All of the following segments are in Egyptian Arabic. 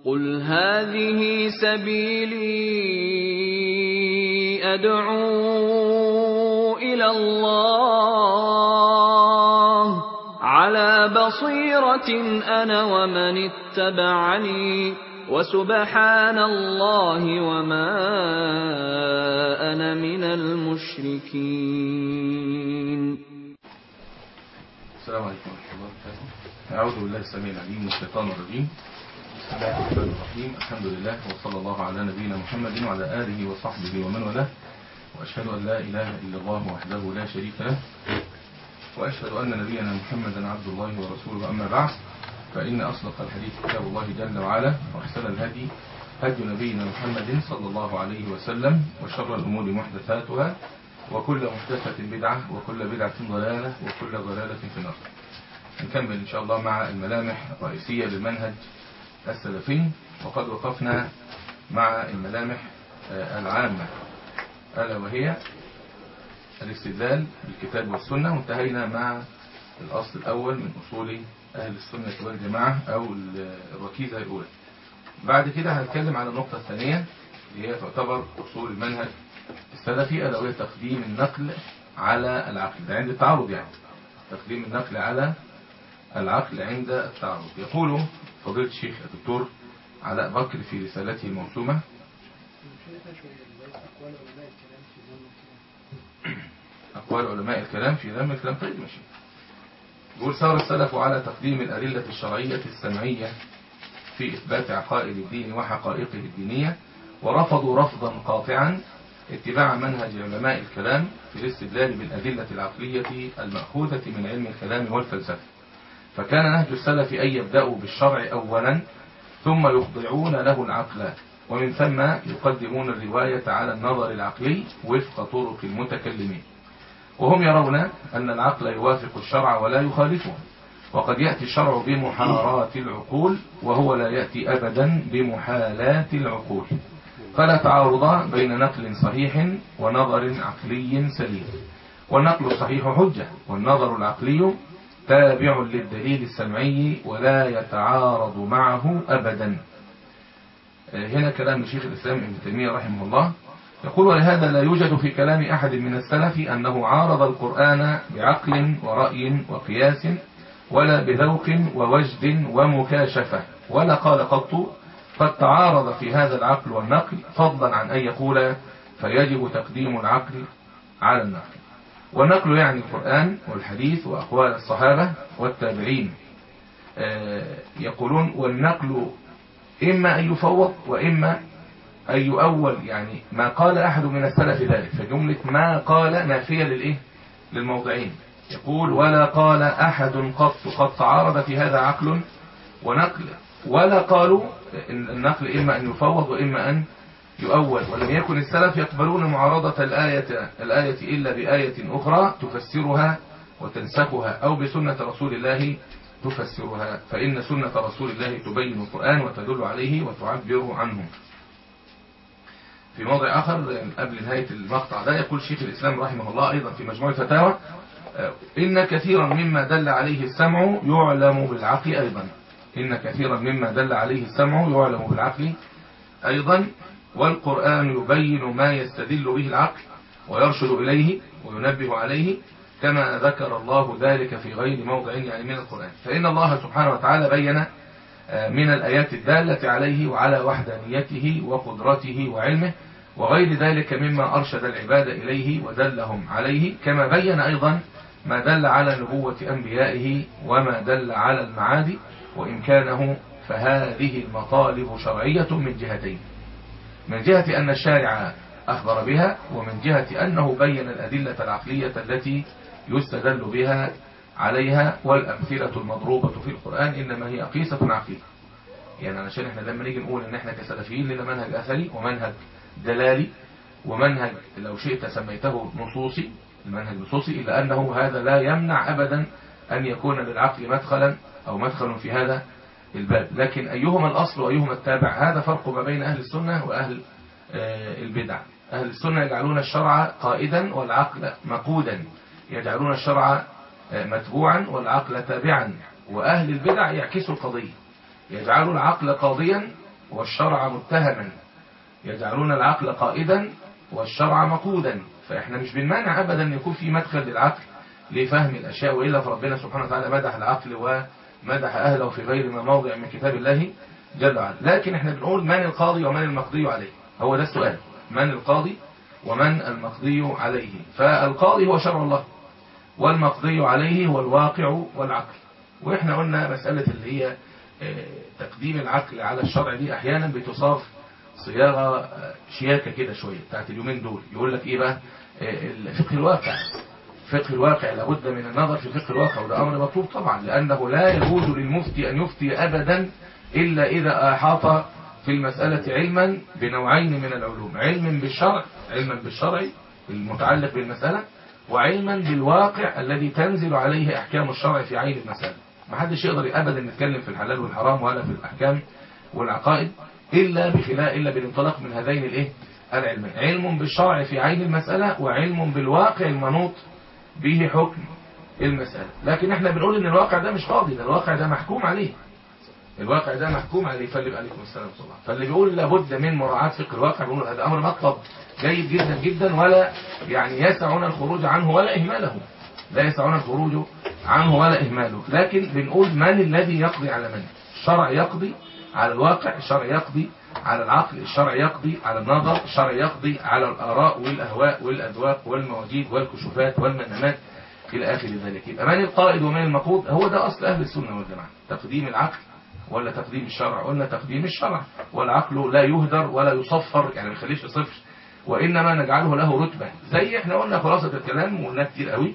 قل هذه سبيلي أدعو إلى الله على بصيرة أنا ومن اتبعني وسبحان الله وما أنا من المشركين السلام عليكم ورحمة الله وبركاته أعوذ بالله السميع العليم من الشيطان الرجيم بسم الله الرحمن الرحيم الحمد لله وصلى الله على نبينا محمد وعلى آله وصحبه ومن والاه وأشهد أن لا إله إلا الله وحده لا شريك له وأشهد أن نبينا محمدا عبد الله ورسوله أما بعد فإن أصدق الحديث كتاب الله جل وعلا وأحسن الهدي هدي نبينا محمد صلى الله عليه وسلم وشر الأمور محدثاتها وكل محدثة بدعة وكل بدعة ضلالة وكل ضلالة في النار نكمل إن شاء الله مع الملامح الرئيسية للمنهج السلفي وقد وقفنا مع الملامح العامة ألا وهي الاستدلال بالكتاب والسنة وانتهينا مع الأصل الأول من أصول أهل السنة والجماعة أو الركيزة الأولى بعد كده هنتكلم على النقطة الثانية اللي هي تعتبر أصول المنهج السلفي ألا وهي تقديم النقل على العقل ده عند التعارض يعني تقديم النقل على العقل عند التعارض يقول فضيلة الشيخ الدكتور علاء بكر في رسالته الموسومة أقوال علماء الكلام في ذم الكلام طيب ماشي يقول سار السلف على تقديم الأدلة الشرعية السمعية في إثبات عقائد الدين وحقائقه الدينية ورفضوا رفضا قاطعا اتباع منهج علماء الكلام في الاستدلال بالأدلة العقلية المأخوذة من علم الكلام والفلسفة فكان نهج السلف أن يبدأوا بالشرع أولا ثم يخضعون له العقل ومن ثم يقدمون الرواية على النظر العقلي وفق طرق المتكلمين وهم يرون أن العقل يوافق الشرع ولا يخالفه وقد يأتي الشرع بمحارات العقول وهو لا يأتي أبدا بمحالات العقول فلا تعارض بين نقل صحيح ونظر عقلي سليم والنقل الصحيح حجة والنظر العقلي تابع للدليل السمعي ولا يتعارض معه أبدا هنا كلام شيخ الإسلام ابن تيمية رحمه الله يقول ولهذا لا يوجد في كلام أحد من السلف أنه عارض القرآن بعقل ورأي وقياس ولا بذوق ووجد ومكاشفة ولا قال قط قد تعارض في هذا العقل والنقل فضلا عن أن يقول فيجب تقديم العقل على النقل والنقل يعني القرآن والحديث وأقوال الصحابة والتابعين يقولون والنقل إما أن يفوض وإما أن يؤول يعني ما قال أحد من السلف ذلك فجملة ما قال نافية للإيه للموضعين يقول ولا قال أحد قط قد تعارض في هذا عقل ونقل ولا قالوا إن النقل إما أن يفوض وإما أن يؤول ولم يكن السلف يقبلون معارضة الآية, الآية إلا بآية أخرى تفسرها وتنسخها أو بسنة رسول الله تفسرها فإن سنة رسول الله تبين القرآن وتدل عليه وتعبر عنه في موضع آخر قبل نهاية المقطع ده يقول شيخ الإسلام رحمه الله أيضا في مجموع الفتاوى إن كثيرا مما دل عليه السمع يعلم بالعقل أيضا إن كثيرا مما دل عليه السمع يعلم بالعقل أيضا والقرآن يبين ما يستدل به العقل ويرشد إليه وينبه عليه كما ذكر الله ذلك في غير موضع يعني من القرآن فإن الله سبحانه وتعالى بين من الآيات الدالة عليه وعلى وحدانيته وقدرته وعلمه وغير ذلك مما أرشد العباد إليه ودلهم عليه كما بين أيضا ما دل على نبوة أنبيائه وما دل على المعاد وإمكانه فهذه المطالب شرعية من جهتين من جهة أن الشارع أخبر بها ومن جهة أنه بين الأدلة العقلية التي يستدل بها عليها والأمثلة المضروبة في القرآن إنما هي قيسة عقلية يعني علشان احنا لما نيجي نقول ان احنا كسلفيين لنا منهج أثري ومنهج دلالي ومنهج لو شئت سميته نصوصي المنهج نصوصي إلا أنه هذا لا يمنع أبدا أن يكون للعقل مدخلا أو مدخل في هذا الباب لكن أيهما الأصل وأيهما التابع هذا فرق ما بين أهل السنة وأهل البدع أهل السنة يجعلون الشرع قائدا والعقل مقودا يجعلون الشرع متبوعا والعقل تابعا وأهل البدع يعكسوا القضية يجعلوا العقل قاضيا والشرع متهما يجعلون العقل قائدا والشرع مقودا فاحنا مش بنمانع ابدا ان يكون في مدخل للعقل لفهم الاشياء والا فربنا سبحانه وتعالى مدح العقل ومدح اهله في غير ما موضع من كتاب الله جل وعلا لكن احنا بنقول من القاضي ومن المقضي عليه هو ده السؤال من القاضي ومن المقضي عليه فالقاضي هو شرع الله والمقضي عليه هو الواقع والعقل واحنا قلنا مسألة اللي هي آه، تقديم العقل على الشرع دي احيانا بتصاغ صياغة آه، شياكة كده شوية بتاعت اليومين دول يقول لك ايه بقى آه، فقه الواقع فقه الواقع لابد من النظر في فقه الواقع وده امر مطلوب طبعا لانه لا يجوز للمفتي ان يفتي ابدا الا اذا احاط في المسألة علما بنوعين من العلوم علم بالشرع علما بالشرع المتعلق بالمسألة وعلما بالواقع الذي تنزل عليه احكام الشرع في عين المسألة ما حدش يقدر ابدا يتكلم في الحلال والحرام ولا في الاحكام والعقائد الا بخلاف الا بالانطلاق من هذين الايه العلمين علم بالشرع في عين المسألة وعلم بالواقع المنوط به حكم المسألة لكن احنا بنقول ان الواقع ده مش قاضي ده الواقع ده محكوم عليه الواقع ده محكوم عليه فاللي عليكم السلام طبعا فاللي بيقول لابد من مراعاة فقه الواقع بيقول هذا امر مطلب جيد جدا جدا ولا يعني يسعنا الخروج عنه ولا اهماله لا يسعنا الخروج عنه ولا اهماله لكن بنقول من الذي يقضي على من الشرع يقضي على الواقع الشرع يقضي على العقل الشرع يقضي على النظر الشرع يقضي على الآراء والأهواء والأذواق والمواجيد والكشوفات والمنامات إلى آخر ذلك يبقى من القائد ومن المقود هو ده أصل أهل السنة والجماعة تقديم العقل ولا تقديم الشرع قلنا تقديم الشرع والعقل لا يهدر ولا يصفر يعني ما يخليش صفر وإنما نجعله له رتبة زي احنا قلنا خلاصة الكلام وقلنا كتير قوي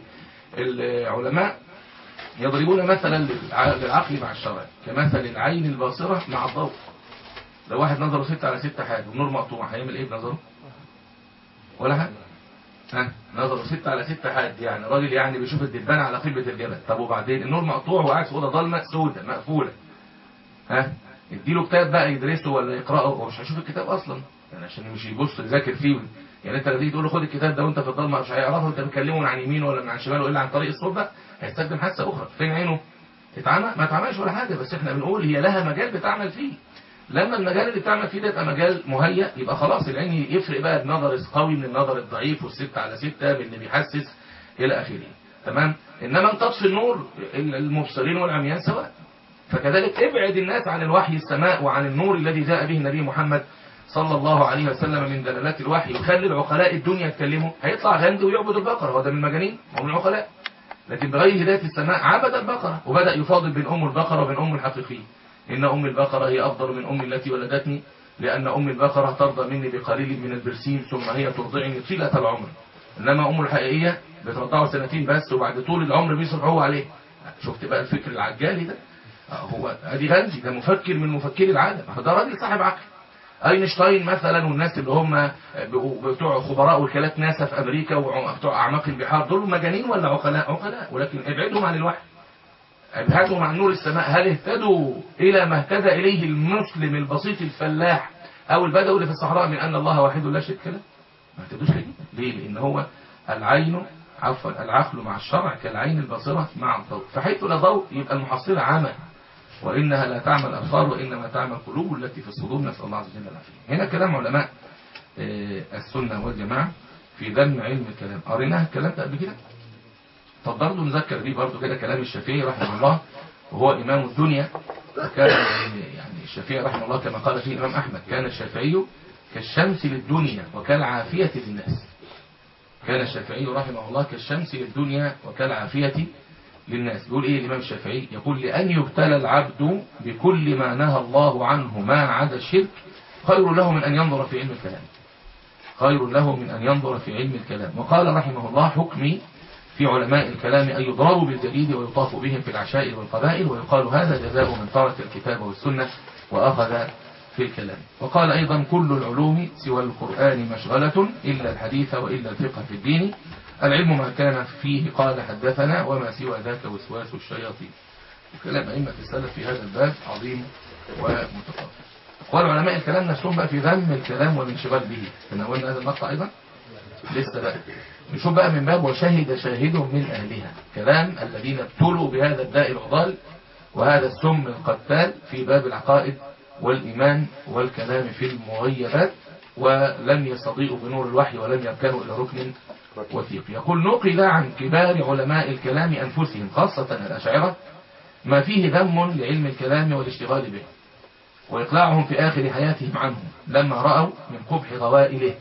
العلماء يضربون مثلا للع- للعقل مع الشرع كمثل العين الباصرة مع الضوء لو واحد نظره ستة على ستة حاجة والنور مقطوع هيعمل ايه بنظره ولا حاجة ها نظره ستة على ستة حاد يعني راجل يعني بيشوف الدبان على قمة الجبل طب وبعدين النور مقطوع وقاعد في اوضه ضلمه سودة مقفولة ها اديله كتاب بقى يدرسه ولا يقراه هو مش هيشوف الكتاب اصلا يعني عشان مش يبص يذاكر فيه يعني انت لما تيجي تقول له خد الكتاب ده وانت في الضلمه مش هيعرفه انت بتكلمه من عن يمينه ولا من عن شماله الا عن طريق الصوت بقى هيستخدم حاسه اخرى فين عينه اتعمى ما اتعملش ولا حاجه بس احنا بنقول هي لها مجال بتعمل فيه لما المجال اللي بتعمل فيه ده يبقى مجال مهيأ يبقى خلاص العين يفرق بقى النظر القوي من النظر الضعيف والستة على ستة من اللي بيحسس إلى آخره تمام إنما أن تطفي النور المبصرين والعميان سواء فكذلك ابعد الناس عن الوحي السماء وعن النور الذي جاء به النبي محمد صلى الله عليه وسلم من دلالات الوحي وخلي العقلاء الدنيا يتكلموا هيطلع غندي ويعبد البقرة هو ده من المجانين هو من العقلاء لكن بغير هداية السماء عبد البقرة وبدأ يفاضل بين أم البقرة وبين أم الحقيقية إن أم البقرة هي أفضل من أمي التي ولدتني لأن أم البقرة ترضى مني بقليل من البرسيم ثم هي ترضعني طيلة العمر إنما أم الحقيقية بترضعه سنتين بس وبعد طول العمر بيصبح هو عليه شفت بقى الفكر العجالي ده هو ادي غنزي ده مفكر من مفكري العالم ده راجل صاحب عقل اينشتاين مثلا والناس اللي هم بتوع خبراء وكالات ناسا في امريكا وبتوع اعماق البحار دول مجانين ولا عقلاء عقلاء ولكن ابعدهم عن الوحي ابعدهم عن نور السماء هل اهتدوا الى ما اهتدى اليه المسلم البسيط الفلاح او البدوي اللي في الصحراء من ان الله واحد لا شريك له ما اهتدوش ليه ليه لان هو العين عفوا العقل مع الشرع كالعين البصيرة مع الضوء فحيث لا ضوء يبقى المحصلة عامة وإنها لا تعمل الأبصار وإنما تعمل القلوب التي في الصدور نسأل الله عز وجل العافية هنا كلام علماء السنة والجماعة في ذم علم الكلام قريناه الكلام ده قبل كده طب برضه نذكر بيه برضه كده كلام الشافعي رحمه الله وهو إمام الدنيا وكان يعني الشافعي رحمه الله كما قال فيه الإمام أحمد كان الشافعي كالشمس للدنيا وكالعافية للناس كان الشافعي رحمه الله كالشمس للدنيا وكالعافية للناس بيقول ايه الامام الشافعي يقول لأن يبتلى العبد بكل ما نهى الله عنه ما عدا الشرك خير له من أن ينظر في علم الكلام خير له من أن ينظر في علم الكلام وقال رحمه الله حكمي في علماء الكلام أن يضربوا بالجديد ويطاف بهم في العشائر والقبائل ويقال هذا جزاء من ترك الكتاب والسنة وأخذ في الكلام وقال أيضا كل العلوم سوى القرآن مشغلة إلا الحديث وإلا الفقه في الدين العلم ما كان فيه قال حدثنا وما سوى ذاك وسواس الشياطين وكلام أئمة السلف في هذا الباب عظيم ومتقابل أقوال علماء الكلام نفسهم بقى في ذم الكلام والانشغال به كنا قلنا هذا المقطع أيضا لسه بقى نشوف بقى من باب وشهد شاهد من أهلها كلام الذين ابتلوا بهذا الداء العضال وهذا السم القتال في باب العقائد والإيمان والكلام في المغيبات ولم يستضيئوا بنور الوحي ولم يركنوا إلى ركن وثيق يقول نقل عن كبار علماء الكلام أنفسهم خاصة الأشاعرة ما فيه ذم لعلم الكلام والاشتغال به وإقلاعهم في آخر حياتهم عنه لما رأوا من قبح غوائله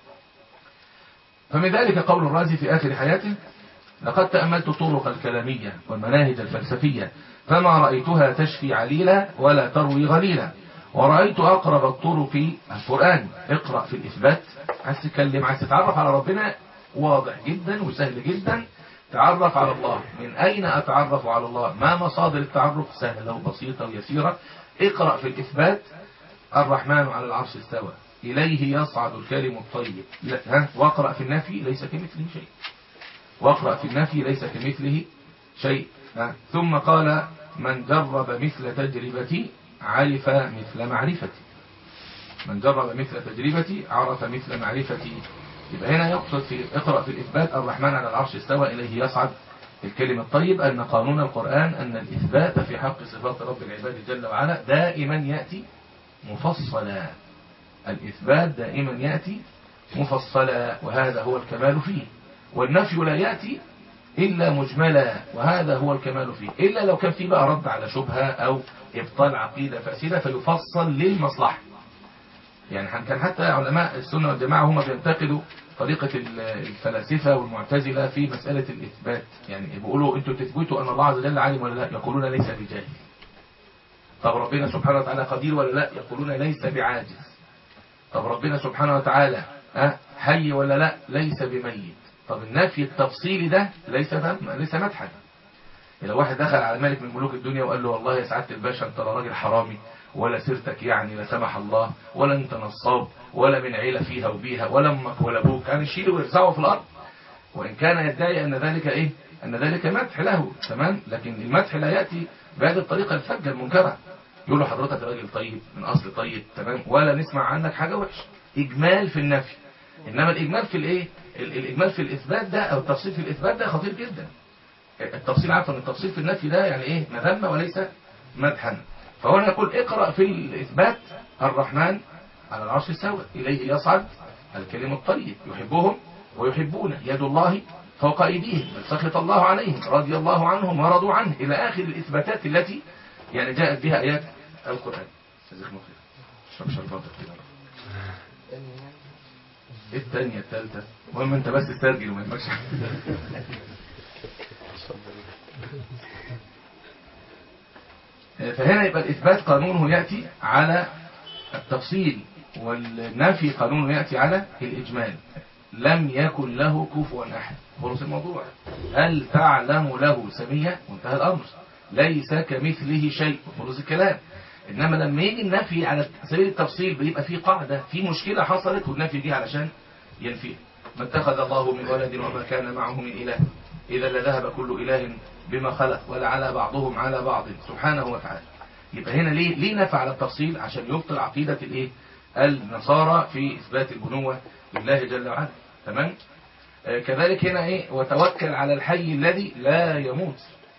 فمن ذلك قول الرازي في آخر حياته لقد تأملت الطرق الكلامية والمناهج الفلسفية فما رأيتها تشفي عليلا ولا تروي غليلا ورأيت أقرب الطرق القرآن اقرأ في الإثبات عايز تتكلم عايز تتعرف على ربنا واضح جدا وسهل جدا تعرف على الله من أين أتعرف على الله ما مصادر التعرف سهلة وبسيطة ويسيرة اقرأ في الإثبات الرحمن على العرش استوى إليه يصعد الكلم الطيب لا ها واقرأ في النفي ليس كمثله شيء واقرأ في النفي ليس كمثله شيء ها ثم قال من جرب مثل تجربتي عرف مثل معرفتي من جرب مثل تجربتي عرف مثل معرفتي يبقى هنا يقصد في اقرأ في الإثبات الرحمن على العرش استوى إليه يصعد الكلم الطيب أن قانون القرآن أن الإثبات في حق صفات رب العباد جل وعلا دائما يأتي مفصلا الإثبات دائما يأتي مفصلا وهذا هو الكمال فيه والنفي لا يأتي إلا مجملا وهذا هو الكمال فيه إلا لو كان فيه بقى رد على شبهة أو إبطال عقيدة فاسدة فيفصل للمصلحة يعني كان حتى علماء السنة والجماعة هم بينتقدوا طريقة الفلاسفة والمعتزلة في مسألة الإثبات يعني بيقولوا أنتوا تثبتوا أن الله عز وجل عالم ولا لا يقولون ليس بجاهل طب ربنا سبحانه وتعالى قدير ولا لا يقولون ليس بعاجز طب ربنا سبحانه وتعالى حي ولا لا ليس بميت طب النفي التفصيلي ده ليس ليس مدحا لو واحد دخل على ملك من ملوك الدنيا وقال له والله يا سعاده الباشا انت راجل حرامي ولا سيرتك يعني لا سمح الله ولا انت نصاب ولا من عيله فيها وبيها ولا امك ولا ابوك كان يشيله ويرزعه في الارض وان كان يدعي ان ذلك ايه ان ذلك مدح له تمام لكن المدح لا ياتي بهذه الطريقه الفجه المنكره يقول له حضرتك راجل طيب من اصل طيب تمام ولا نسمع عنك حاجه وحشه اجمال في النفي انما الاجمال في الايه الاجمال في الاثبات ده او التفصيل في الاثبات ده خطير جدا التفصيل عفوا التفصيل في النفي ده يعني ايه مذمه وليس مدحا فهنا يقول اقرا في الاثبات الرحمن على العرش استوى اليه يصعد الكلم الطيب يحبهم ويحبونه يد الله فوق ايديهم بل سخط الله عليهم رضي الله عنهم ورضوا عنه الى اخر الاثباتات التي يعني جاءت بها ايات القران جزاكم الله خير اشرب شرباتك كده الثانية الثالثة المهم انت بس استرجل وما يهمكش فهنا يبقى الإثبات قانونه يأتي على التفصيل والنفي قانونه يأتي على الإجمال لم يكن له كفوا أحد خلص الموضوع هل تعلم له سمية وانتهى الأمر ليس كمثله شيء خلص الكلام إنما لما يجي النفي على سبيل التفصيل بيبقى في قاعدة في مشكلة حصلت والنفي دي علشان ينفيها ما اتخذ الله من ولد وما كان معه من إله إذا لذهب كل إله بما خلق ولا على بعضهم على بعض سبحانه وتعالى يبقى هنا ليه ليه نفى على التفصيل عشان يبطل عقيدة الايه النصارى في إثبات البنوة لله جل وعلا تمام آه كذلك هنا ايه وتوكل على الحي الذي لا يموت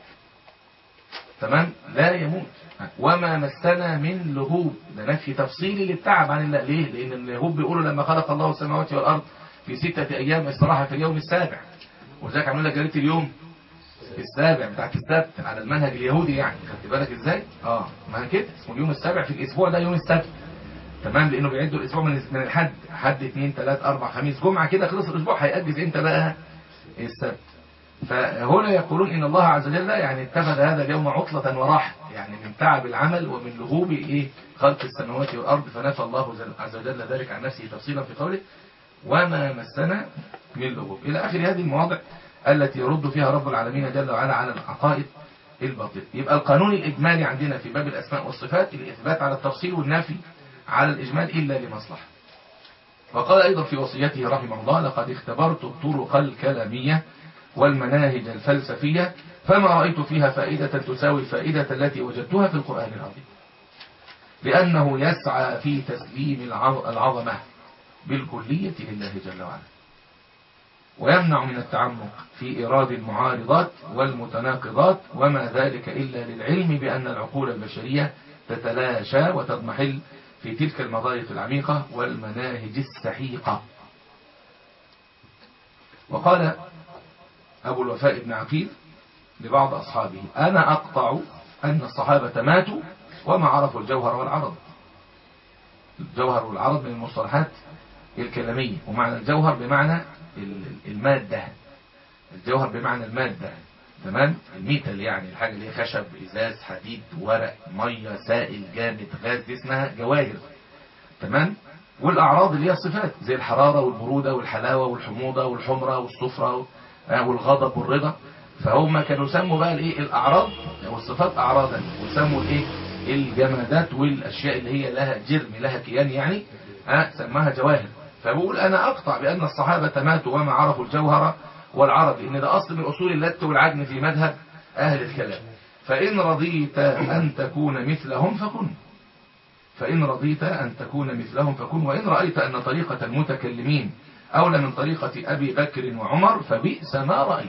تمام لا يموت وما مسنا من لهوب ده نفي تفصيلي للتعب عن الله ليه لان اللهوب بيقولوا لما خلق الله السماوات والارض في ستة ايام استراحة في اليوم السابع وذلك عملوا لك جريدة اليوم السابع بتاعت السبت على المنهج اليهودي يعني خدت بالك ازاي اه ما كده اسمه اليوم السابع في الاسبوع ده يوم السبت تمام لانه بيعدوا الاسبوع من من الحد حد اثنين ثلاث اربع خميس جمعه كده خلص الاسبوع هيأجز امتى بقى السبت فهنا يقولون ان الله عز وجل يعني اتخذ هذا اليوم عطلة وراحة يعني من تعب العمل ومن لهوب ايه خلق السماوات والارض فنفى الله عز وجل ذلك عن نفسه تفصيلا في قوله وما مسنا من لهوب الى اخر هذه المواضع التي يرد فيها رب العالمين جل وعلا على العقائد الباطلة يبقى القانون الإجمالي عندنا في باب الأسماء والصفات الإثبات على التفصيل والنفي على الإجمال إلا لمصلحة وقال أيضا في وصيته رحمه الله لقد اختبرت الطرق الكلامية والمناهج الفلسفية فما رأيت فيها فائدة تساوي الفائدة التي وجدتها في القرآن العظيم لأنه يسعى في تسليم العظمة بالكلية لله جل وعلا ويمنع من التعمق في إيراد المعارضات والمتناقضات وما ذلك إلا للعلم بأن العقول البشرية تتلاشى وتضمحل في تلك المضايق العميقة والمناهج السحيقة وقال أبو الوفاء بن عقيل لبعض أصحابه أنا أقطع أن الصحابة ماتوا وما عرفوا الجوهر والعرض الجوهر والعرض من المصطلحات الكلامية ومعنى الجوهر بمعنى المادة الجوهر بمعنى المادة تمام الميتال يعني الحاجة اللي هي خشب إزاز حديد ورق مية سائل جامد غاز دي اسمها جواهر تمام والأعراض اللي هي الصفات زي الحرارة والبرودة والحلاوة والحموضة والحمرة والصفرة والغضب والرضا فهم كانوا يسموا بقى الايه الاعراض والصفات اعراضا وسموا الايه الجمادات والاشياء اللي هي لها جرم لها كيان يعني ها سماها جواهر فبقول انا اقطع بان الصحابه ماتوا وما عرفوا الجوهر والعرض لان ده اصل من اصول اللت والعجن في مذهب اهل الكلام فان رضيت ان تكون مثلهم فكن فان رضيت ان تكون مثلهم فكن وان رايت ان طريقه المتكلمين اولى من طريقه ابي بكر وعمر فبئس ما رايت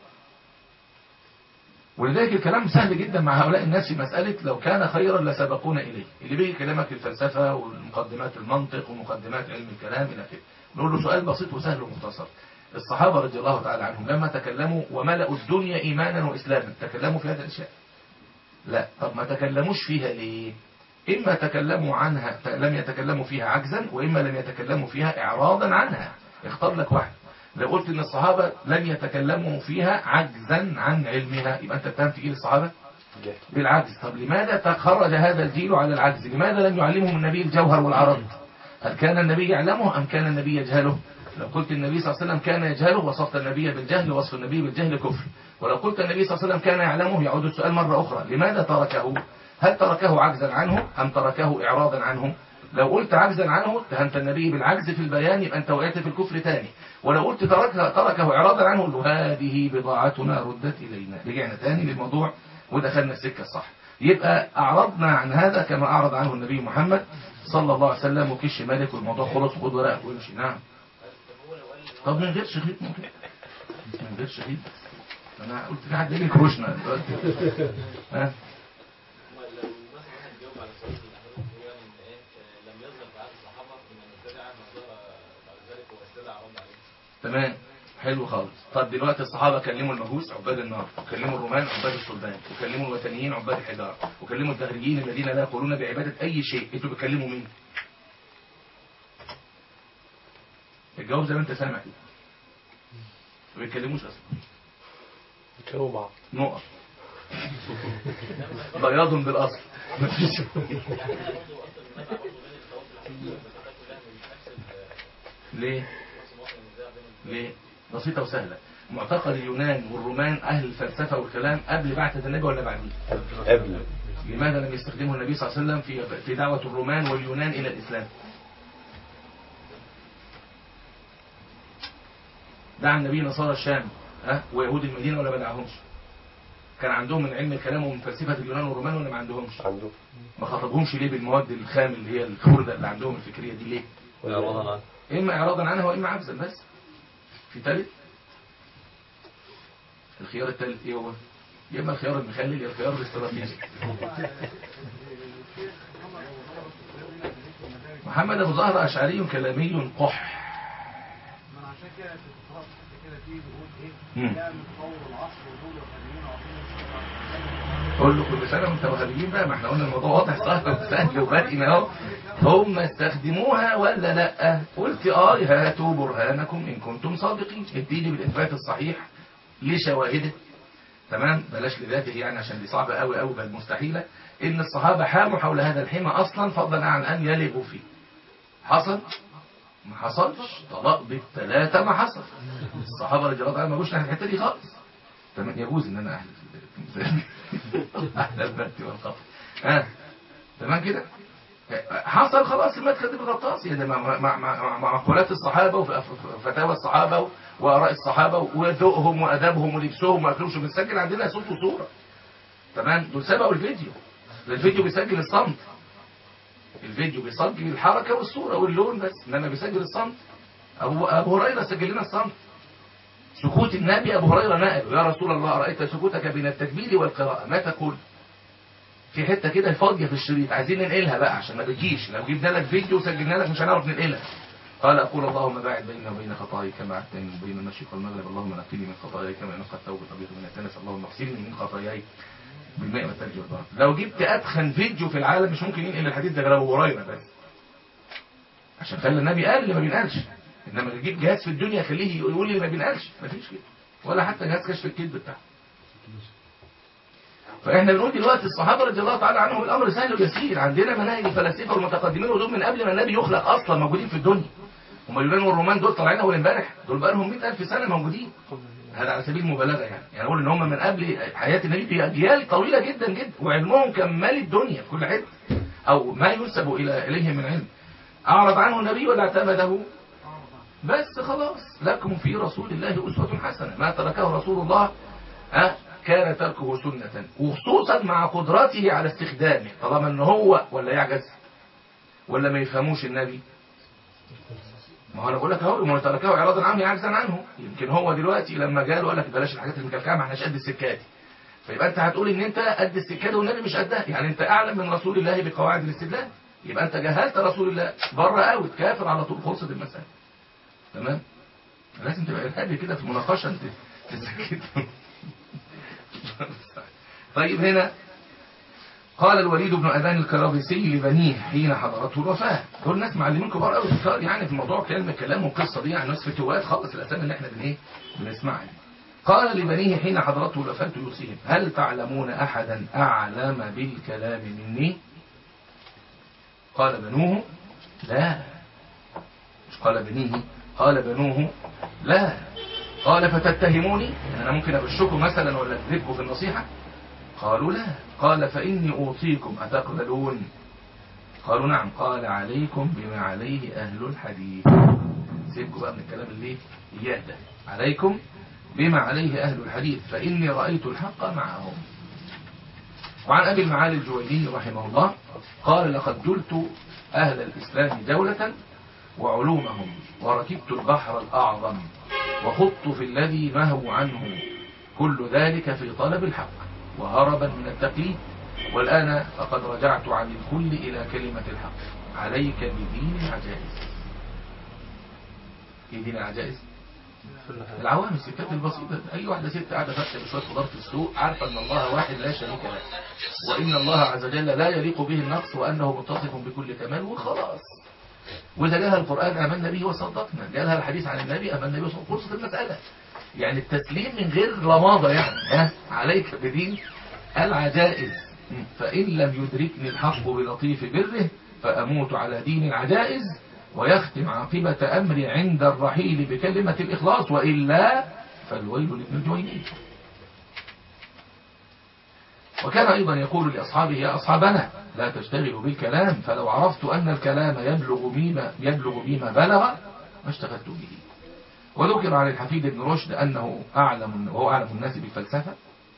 ولذلك الكلام سهل جدا مع هؤلاء الناس في مسألة لو كان خيرا لسبقونا إليه اللي بيجي كلامك في الفلسفة والمقدمات المنطق ومقدمات علم الكلام إلى آخره نقول له سؤال بسيط وسهل ومختصر الصحابة رضي الله تعالى عنهم لما تكلموا وملأوا الدنيا إيمانا وإسلاما تكلموا في هذا الأشياء لا طب ما تكلموش فيها ليه إما تكلموا عنها لم يتكلموا فيها عجزا وإما لم يتكلموا فيها إعراضا عنها اختار لك واحد لو قلت ان الصحابة لم يتكلموا فيها عجزا عن علمها يبقى انت اتهمت جيل الصحابة بالعجز طب لماذا تخرج هذا الجيل على العجز لماذا لم يعلمهم النبي الجوهر والعرض هل كان النبي يعلمه ام كان النبي يجهله لو قلت النبي صلى الله عليه وسلم كان يجهله وصفت النبي بالجهل وصف النبي بالجهل كفر ولو قلت النبي صلى الله عليه وسلم كان يعلمه يعود السؤال مرة أخرى لماذا تركه هل تركه عجزا عنه أم تركه إعراضا عنه لو قلت عجزا عنه اتهمت النبي بالعجز في البيان يبقى انت وقعت في الكفر تاني ولو قلت تركه, تركه إعراضا عنه قل له هذه بضاعتنا ردت إلينا رجعنا تاني للموضوع ودخلنا السكة الصح يبقى أعرضنا عن هذا كما أعرض عنه النبي محمد صلى الله عليه وسلم وكش مالك والموضوع خلص وخد ورقك وامشي نعم طب من غير شهيد ممكن من غير شهيد انا قلت في حد يجي كروشنا دلوقتي ها تمام حلو خالص طب دلوقتي الصحابة كلموا المجوس عباد النار وكلموا الرومان عباد الصلبان وكلموا الوثنيين عباد الحجارة وكلموا الدهريين الذين لا يقولون بعبادة أي شيء انتوا بتكلموا مين الجواب زي ما انت سامع كده ما بيتكلموش اصلا بيتكلموا بعض نقط بياض بالاصل مفيش ليه ليه بسيطة وسهلة معتقد اليونان والرومان أهل الفلسفة والكلام قبل بعثة النبي ولا بعديه قبل لماذا لم يستخدمه النبي صلى الله عليه وسلم في في دعوة الرومان واليونان إلى الإسلام دعا النبي نصارى الشام ها ويهود المدينة ولا ما دعاهمش كان عندهم من علم الكلام ومن فلسفة اليونان والرومان ولا ما عندهمش عنده ما خاطبهمش ليه بالمواد الخام اللي هي الخردة اللي عندهم الفكرية دي ليه إعراضاً عنه. إما إعراضا عنها وإما عجزا بس في ثالث الخيار الثالث إيه هو يا إما الخيار المخلل يا الخيار الاستراتيجي محمد أبو زهر أشعري كلامي قح ما عشان كده في الخطاب كده فيه بيقول مم. ايه جاء من طور العصر ودول الخليين وعطينا قول له كل سنة وانت وهابيين بقى ما احنا قلنا الموضوع واضح سهل وسهل وباقي اهو هم استخدموها ولا لا قلت اه هاتوا برهانكم ان كنتم صادقين اديني بالاثبات الصحيح لشواهده تمام بلاش لذاته يعني عشان دي صعبة قوي قوي بل مستحيلة ان الصحابة حاموا حول هذا الحمى اصلا فضلا عن ان يلغوا فيه حصل ما حصلش طلاق بالثلاثة ما حصل الصحابة رضي الله عنهم ما جوش ناحية الحتة دي خالص تمام يجوز ان انا احلف احلف بنتي والقطر ها تمام كده حصل خلاص المدخل دي بالغطاس يعني مع مع مع مع معقولات الصحابه وفتاوى الصحابه واراء الصحابه وذوقهم وادبهم ولبسهم واكلهم بنسجل عندنا صوت وصوره تمام دول سبقوا الفيديو ده الفيديو بيسجل الصمت الفيديو بيسجل الحركه والصوره واللون بس انما بيسجل الصمت ابو ابو هريره سجل لنا الصمت سكوت النبي ابو هريره نقل يا رسول الله ارايت سكوتك بين التكبير والقراءه ما تقول في حته كده فاضيه في الشريط عايزين ننقلها بقى عشان ما بتجيش لو جبنا لك فيديو وسجلنا لك مش هنعرف ننقلها قال اقول اللهم باعد بيننا وبين خطاياي كما بعدتني بين المشرق والمغرب اللهم نقني من خطاياي كما ينقى الثوب الابيض من الدنس اللهم اغسلني من خطاياي بالماء والثلج والبرد لو جبت اتخن فيديو في العالم مش ممكن ينقل الحديث ده غير ابو هريره بس عشان خلى النبي قال اللي ما بينقلش انما تجيب جهاز في الدنيا خليه يقول اللي ما بينقلش مفيش كده ولا حتى جهاز كشف الكذب بتاعه فاحنا بنقول دلوقتي الصحابه رضي الله تعالى عنهم الامر سهل ويسير عندنا مناهج الفلاسفه والمتقدمين ودول من قبل ما النبي يخلق اصلا موجودين في الدنيا هم اليونان والرومان دول طالعين اول امبارح دول بقى لهم 100000 سنه موجودين هذا على سبيل المبالغه يعني يعني اقول ان هم من قبل حياه النبي باجيال طويله جدا جدا وعلمهم كان مال الدنيا في كل حته او ما ينسب الى اليهم من علم اعرض عنه النبي ولا اعتمده بس خلاص لكم في رسول الله اسوه حسنه ما تركه رسول الله أه كان تركه سنة وخصوصا مع قدرته على استخدامه طالما ان هو ولا يعجز ولا ما يفهموش النبي ما هو انا بقول لك اهو ما تركه اعراضا عنه يعجزا عنه يمكن هو دلوقتي لما جاء قال لك بلاش الحاجات المكلكعه ما احناش قد السكات فيبقى انت هتقول ان انت قد السكات والنبي مش قدها يعني انت اعلم من رسول الله بقواعد الاستدلال يبقى انت جهلت رسول الله بره اوت كافر على طول خلصت المساله تمام لازم تبقى ارهابي كده في المناقشه انت تسكت طيب هنا قال الوليد بن أذان الكرابسي لبنيه حين حضرته الوفاة دول ناس معلمين كبار قوي كتار يعني في موضوع كلام كلام والقصة دي يعني ناس فتوات خالص الأسامي اللي احنا بن ايه بنسمعها يعني. قال لبنيه حين حضرته الوفاة يوصيهم هل تعلمون أحدا أعلم بالكلام مني قال بنوه لا مش قال بنيه قال بنوه لا قال فتتهموني يعني أنا ممكن أغشكم مثلا ولا أكذبكم في النصيحة قالوا لا قال فإني أوصيكم أتقبلون قالوا نعم قال عليكم بما عليه أهل الحديث سيبكم بقى من الكلام اللي إياه ده عليكم بما عليه أهل الحديث فإني رأيت الحق معهم وعن أبي المعالي الجويني رحمه الله قال لقد جلت أهل الإسلام دولة وعلومهم وركبت البحر الأعظم وخضت في الذي نهوا عنه كل ذلك في طلب الحق وهربا من التقليد والآن فقد رجعت عن الكل إلى كلمة الحق عليك بدين العجائز ايه دين العجائز العوام الستات البسيطة أي واحدة ست قاعدة فاتحة بشوية خضار في السوق عارفة أن الله واحد لا شريك له وإن الله عز وجل لا يليق به النقص وأنه متصف بكل كمال وخلاص وإذا جاءها القرآن آمنا به وصدقنا جاءها الحديث عن النبي آمنا به وصدقنا خلصت المسألة يعني التسليم من غير رماضة يعني ها عليك بدين العجائز فإن لم يدركني الحق بلطيف بره فأموت على دين العجائز ويختم عاقبة أمري عند الرحيل بكلمة الإخلاص وإلا فالويل لابن الجويني وكان أيضا يقول لأصحابه يا أصحابنا لا تشتغلوا بالكلام فلو عرفت أن الكلام يبلغ بما, يبلغ بما بلغ ما اشتغلت به وذكر عن الحفيد بن رشد أنه أعلم وهو أعلم الناس بالفلسفة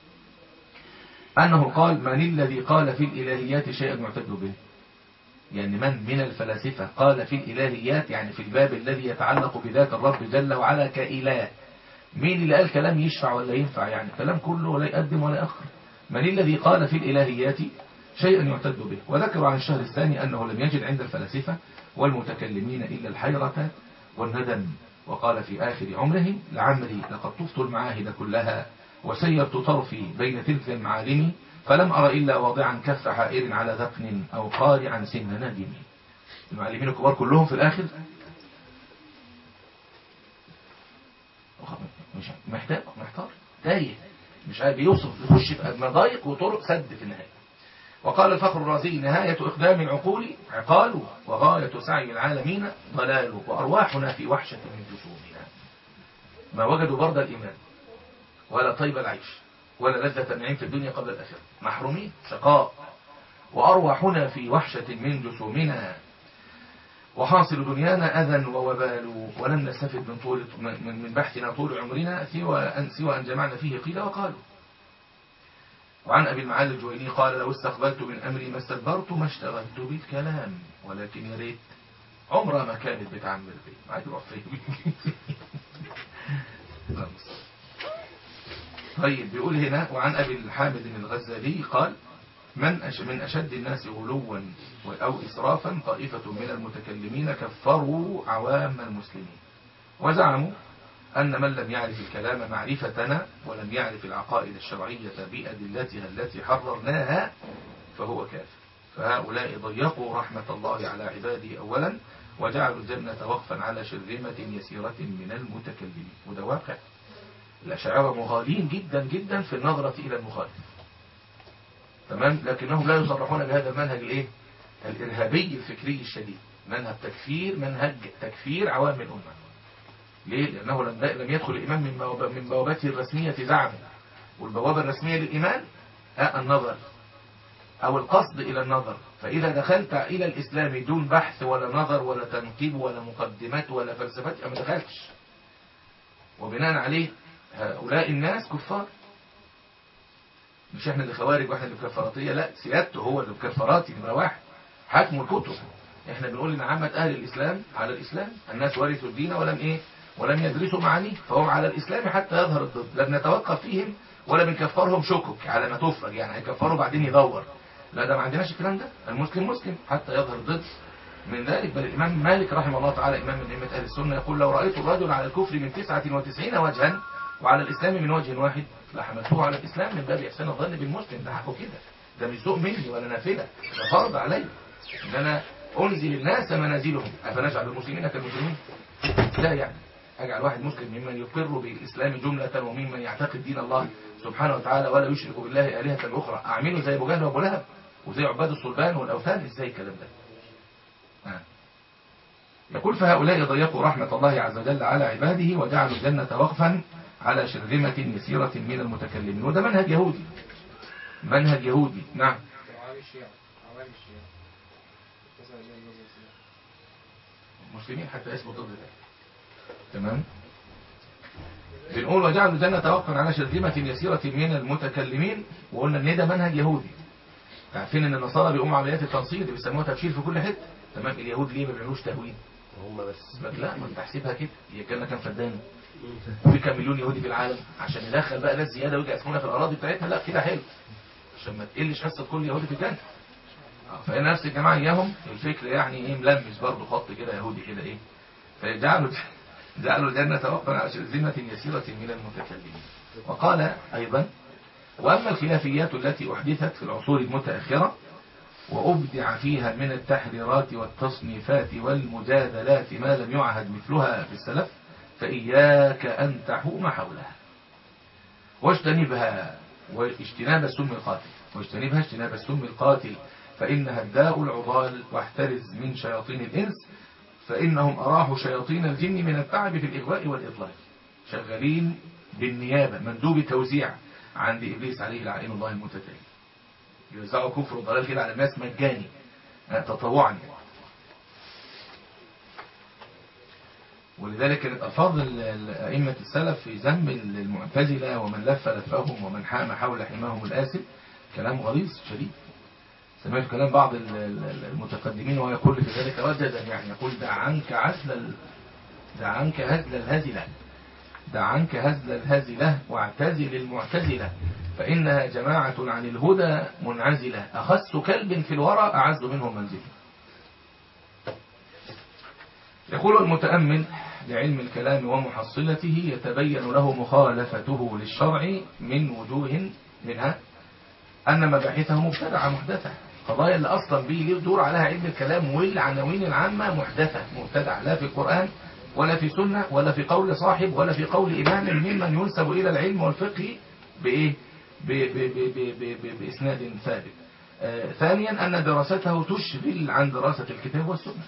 أنه قال من الذي قال في الإلهيات شيئا يعتد به يعني من من الفلاسفة قال في الإلهيات يعني في الباب الذي يتعلق بذات الرب جل وعلا كإله مين اللي قال كلام يشفع ولا ينفع يعني كلام كله ولا يقدم ولا يأخر من الذي قال في الإلهيات شيئا يعتد به وذكر عن الشهر الثاني أنه لم يجد عند الفلاسفة والمتكلمين إلا الحيرة والندم وقال في آخر عمره لعمري لقد طفت المعاهد كلها وسيرت طرفي بين تلك المعالم فلم أرى إلا واضعا كف حائر على ذقن أو قارعا سن نادم المعلمين الكبار كلهم في الآخر مش محتاج محتار تايه مش عارف يوصف يخش في مضايق وطرق سد في النهاية وقال الفخر الرازي نهاية إقدام العقول عقال وغاية سعي العالمين ضلال وأرواحنا في وحشة من جسومنا ما وجدوا برد الإيمان ولا طيب العيش ولا لذة النعيم في الدنيا قبل الآخرة محرومين شقاء وأرواحنا في وحشة من جسومنا وحاصل دنيانا أذى ووبال ولم نستفد من طول من من بحثنا طول عمرنا سوى أن سوى أن جمعنا فيه قيل وقالوا وعن أبي المعالي الجويني قال لو استقبلت من أمري ما استدبرت ما اشتغلت بالكلام ولكن يا ريت عمرها ما كانت بتعمل بي ما عاد يروح فين طيب بيقول هنا وعن أبي الحامد الغزالي قال من أش من أشد الناس غلوا أو إسرافا طائفة من المتكلمين كفروا عوام المسلمين وزعموا أن من لم يعرف الكلام معرفتنا ولم يعرف العقائد الشرعية بأدلتها التي حررناها فهو كافر فهؤلاء ضيقوا رحمة الله على عباده أولا وجعلوا الجنة وقفا على شرذمة يسيرة من المتكلمين وده واقع الأشاعرة مغالين جدا جدا في النظرة إلى المخالف تمام لكنهم لا يصرحون بهذا المنهج الايه الإرهابي الفكري الشديد منهج تكفير منهج تكفير عوام الأمة ليه؟ لأنه لم لم يدخل الإيمان من بواب- من بوابته الرسمية زعما والبوابة الرسمية للإيمان آه النظر أو القصد إلى النظر فإذا دخلت إلى الإسلام دون بحث ولا نظر ولا تنقيب ولا مقدمات ولا فلسفات ما دخلتش وبناء عليه هؤلاء الناس كفار مش احنا اللي خوارج واحنا اللي كفاراتية لا سيادته هو اللي بكفاراتي نمرة واحد حكم الكتب احنا بنقول ان عامة اهل الاسلام على الاسلام الناس ورثوا الدين ولم ايه ولم يدرسوا معانيه فهم على الاسلام حتى يظهر الضد لا بنتوقف فيهم ولا بنكفرهم شكك على ما تفرج يعني هيكفروا بعدين يدور لا ده ما عندناش الكلام ده المسلم مسلم حتى يظهر الضد من ذلك بل الإمام مالك رحمه الله تعالى إمام من أئمة أهل السنة يقول لو رأيت الرجل على الكفر من تسعة وتسعين وجها وعلى الإسلام من وجه واحد لحملته على الإسلام من باب إحسان الظن بالمسلم ده حقه كده ده مش ذوق مني ولا نافلة ده فرض علي إن أنا أنزل الناس منازلهم أفنجعل المسلمين كالمسلمين لا يعني أجعل واحد مسلم ممن يقر بالإسلام جملة وممن يعتقد دين الله سبحانه وتعالى ولا يشرك بالله آلهة أخرى أعمله زي أبو جهل وأبو لهب وزي عباد الصلبان والأوثان إزاي الكلام ده آه. يقول فهؤلاء ضيقوا رحمة الله عز وجل على عباده وجعلوا الجنة وقفا على شرذمة يسيرة من المتكلمين وده منهج يهودي منهج يهودي نعم عوام الشيعة عوام الشيعة تسعة إلى النظر السياسي. المسلمين حتى يثبت ضد ذلك تمام بنقول وجعلوا الجنة وقفا على شرذمة يسيرة من المتكلمين وقلنا ان ده منهج يهودي عارفين ان النصارى بيقوموا عمليات التنصير اللي بيسموها تبشير في كل حته تمام اليهود ليه ما بيعملوش تهويد هم بس لك لا ما انت تحسبها كده هي الجنه كام فدان وفي كام مليون يهودي في العالم عشان يدخل بقى ناس زياده ويجي يسكنها في الاراضي بتاعتها لا كده حلو عشان ما تقلش حصه كل يهودي في الجنه آه، فهنا نفس الجماعه اياهم الفكر يعني ايه ملمس برضه خط كده يهودي كده ايه فجعلوا جعلوا الجنه وقفا على شرذمه يسيره من المتكلمين وقال ايضا واما الخلافيات التي احدثت في العصور المتاخره وأبدع فيها من التحريرات والتصنيفات والمجادلات ما لم يعهد مثلها في السلف فإياك أن تحوم حولها واجتنبها واجتناب السم القاتل واجتنبها اجتناب السم القاتل فإنها الداء العضال واحترز من شياطين الإنس فإنهم أراحوا شياطين الجن من التعب في الإغواء والإضلال شغالين بالنيابة مندوب توزيع عند إبليس عليه لعين الله المتتالي يوزعوا كفر وضلال كده على الناس مجاني آه، تطوعا ولذلك كانت ألفاظ ال- ال- أئمة السلف في ذم المعتزلة ومن لف لفهم ومن حام حول حماهم الآسف كلام غليظ شديد سمعت كلام بعض ال- ال- المتقدمين وهو يقول في ذلك رجدا يعني يقول دع عنك عزل ال- دع عنك هزل الهزلة دع عنك هزل الهزلة واعتزل المعتزلة فإنها جماعة عن الهدى منعزلة أخس كلب في الورى أعز منهم منزلا يقول المتأمل لعلم الكلام ومحصلته يتبين له مخالفته للشرع من وجوه منها أن مباحثه مبتدعة محدثة قضايا اللي أصلا به ليه دور عليها علم الكلام والعناوين العامة محدثة مبتدعة لا في القرآن ولا في سنة ولا في قول صاحب ولا في قول إمام ممن ينسب إلى العلم والفقه بإيه ب- ب- ب- ب- ب- ب- بإسناد ثابت آه، ثانيا أن دراسته تشغل عن دراسة الكتاب والسنة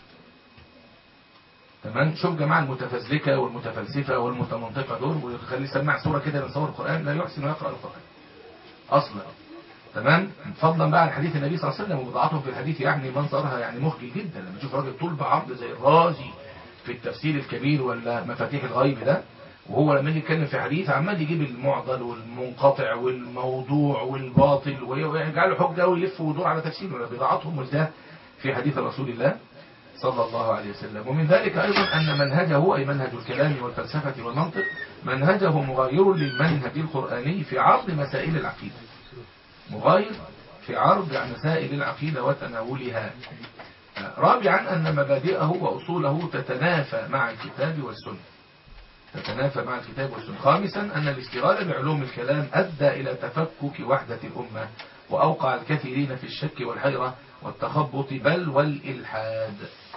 تمام شوف جماعة المتفزلكة والمتفلسفة والمتمنطقة دول ويخليه يسمع سورة كده من صور القرآن لا يحسن يقرأ القرآن أصلا تمام فضلا بقى عن حديث النبي صلى الله عليه وسلم وبضاعتهم في الحديث يعني منظرها يعني مخجل جدا لما تشوف راجل طول بعرض زي الرازي في التفسير الكبير ولا مفاتيح الغيب ده وهو لما يجي يتكلم في حديث عمال يجيب المعضل والمنقطع والموضوع والباطل ويجعله حجة ويلف ويدور على تفسيره ولا بضاعتهم وده في حديث رسول الله صلى الله عليه وسلم ومن ذلك أيضا أن منهجه أي منهج الكلام والفلسفة والمنطق منهجه مغاير للمنهج القرآني في عرض مسائل العقيدة مغاير في عرض عن مسائل العقيدة وتناولها رابعا أن مبادئه وأصوله تتنافى مع الكتاب والسنة تتنافى مع الكتاب والسنة خامسا أن الاشتغال بعلوم الكلام أدى إلى تفكك وحدة الأمة وأوقع الكثيرين في الشك والحيرة والتخبط بل والإلحاد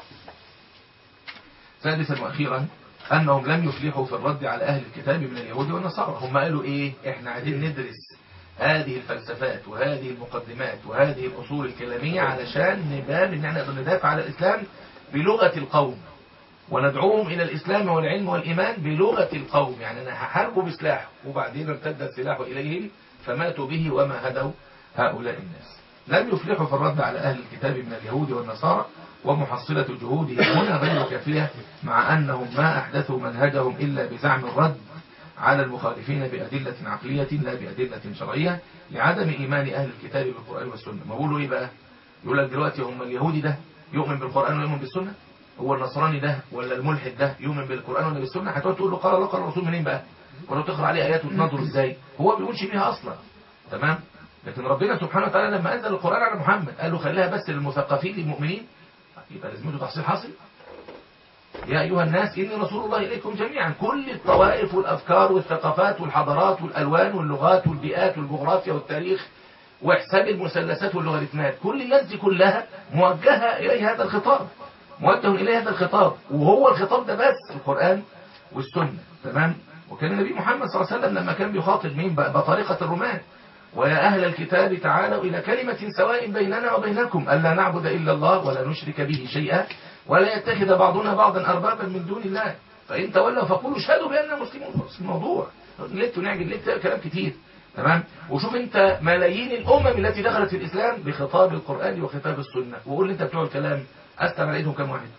سادسا وأخيرا أنهم لم يفلحوا في الرد على أهل الكتاب من اليهود والنصارى هم قالوا إيه إحنا عايزين ندرس هذه الفلسفات وهذه المقدمات وهذه الأصول الكلامية علشان نبان إن احنا نقدر ندافع على الإسلام بلغة القوم وندعوهم إلى الإسلام والعلم والإيمان بلغة القوم يعني أنا هحاربه بسلاح وبعدين ارتد السلاح إليهم فماتوا به وما هدوا هؤلاء الناس لم يفلحوا في الرد على أهل الكتاب من اليهود والنصارى ومحصلة جهودهم هنا غير كافية مع أنهم ما أحدثوا منهجهم إلا بزعم الرد على المخالفين بأدلة عقلية لا بأدلة شرعية لعدم إيمان أهل الكتاب بالقرآن والسنة ما بقولوا إيه بقى يقول لك دلوقتي هم اليهودي ده يؤمن بالقرآن ويؤمن بالسنة هو النصراني ده ولا الملحد ده يؤمن بالقرآن ولا بالسنة هتقعد تقول له قال الله قال الرسول منين بقى ولو تقرأ عليه آيات وتنظر إزاي هو ما بيقولش بيها أصلا تمام لكن ربنا سبحانه وتعالى لما أنزل القرآن على محمد قال له خليها بس للمثقفين المؤمنين يبقى لازمته تحصيل حاصل يا أيها الناس إني رسول الله إليكم جميعا كل الطوائف والأفكار والثقافات والحضارات والألوان واللغات والبيئات والجغرافيا والتاريخ وحساب المثلثات واللوغاريتمات كل الناس دي كلها موجهة إليه هذا الخطاب موجه إليه هذا الخطاب وهو الخطاب ده بس القرآن والسنة تمام وكان النبي محمد صلى الله عليه وسلم لما كان بيخاطب مين بقى بطريقة الرومان ويا أهل الكتاب تعالوا إلى كلمة سواء بيننا وبينكم ألا نعبد إلا الله ولا نشرك به شيئا ولا يتخذ بعضنا بعضا أربابا من دون الله فإن تولوا فقولوا اشهدوا بأننا مسلمون خلاص الموضوع ليت ونعجل ليت كلام كتير تمام وشوف انت ملايين الأمم التي دخلت في الإسلام بخطاب القرآن وخطاب السنة وقول لي انت بتوع الكلام أستمع لقيتهم كم واحد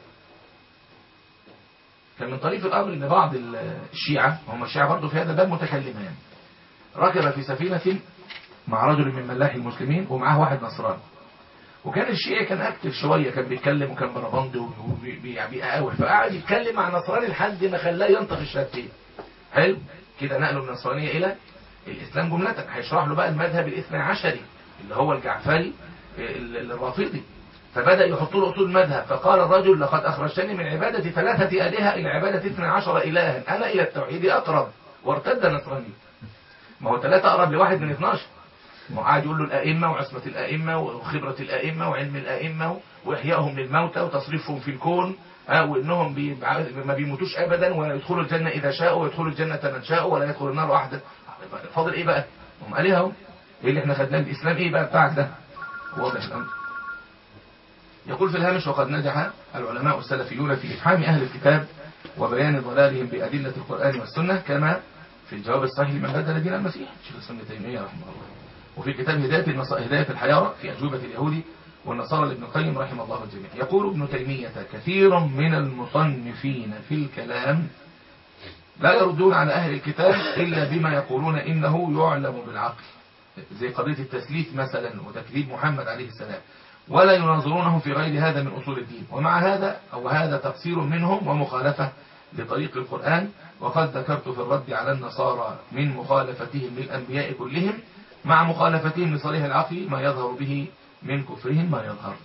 كان من طريف الأمر أن بعض الشيعة هم الشيعة برضه في هذا الباب متكلمان ركب في سفينة مع رجل من ملاح المسلمين ومعاه واحد نصراني وكان الشيعي كان اكتف شويه كان بيتكلم وكان بربندي وبيقاوح فقعد يتكلم مع نصراني لحد ما خلاه ينطق الشهادتين حلو كده نقله من النصرانيه الى الاسلام جمله هيشرح له بقى المذهب الاثني عشري اللي هو الجعفري الرافضي فبدا يحط له اصول المذهب فقال الرجل لقد اخرجتني من عباده ثلاثه الهه الى عباده اثني عشر الها انا الى التوحيد اقرب وارتد نصراني ما هو ثلاثه اقرب لواحد من 12 ما هو قاعد يقول له الأئمة وعصمة الأئمة وخبرة الأئمة وعلم الأئمة وإحيائهم للموتى وتصريفهم في الكون ها وإنهم بي ما بيموتوش أبدا ويدخلوا الجنة إذا شاءوا ويدخلوا الجنة من شاءوا ولا يدخل النار أحدا فاضل إيه بقى؟ هم قالها اهو إيه اللي إحنا خدناه الإسلام إيه بقى بتاعك ده؟ واضح الأمر يقول في الهامش وقد نجح العلماء السلفيون في إفحام أهل الكتاب وبيان ضلالهم بأدلة القرآن والسنة كما في الجواب الصحيح لمن بدل دين المسيح شيخ الإسلام ابن تيمية رحمه الله وفي كتاب هداية, النص... هداية الحيارى في أجوبة اليهود والنصارى لابن القيم رحمه الله الجميع يقول ابن تيمية كثير من المصنفين في الكلام لا يردون على أهل الكتاب إلا بما يقولون إنه يعلم بالعقل زي قضية التسليف مثلا وتكذيب محمد عليه السلام ولا يناظرونهم في غير هذا من أصول الدين ومع هذا أو هذا تقصير منهم ومخالفة لطريق القرآن وقد ذكرت في الرد على النصارى من مخالفتهم للأنبياء كلهم مع مخالفتهم لصريح العقل ما يظهر به من كفرهم ما يظهر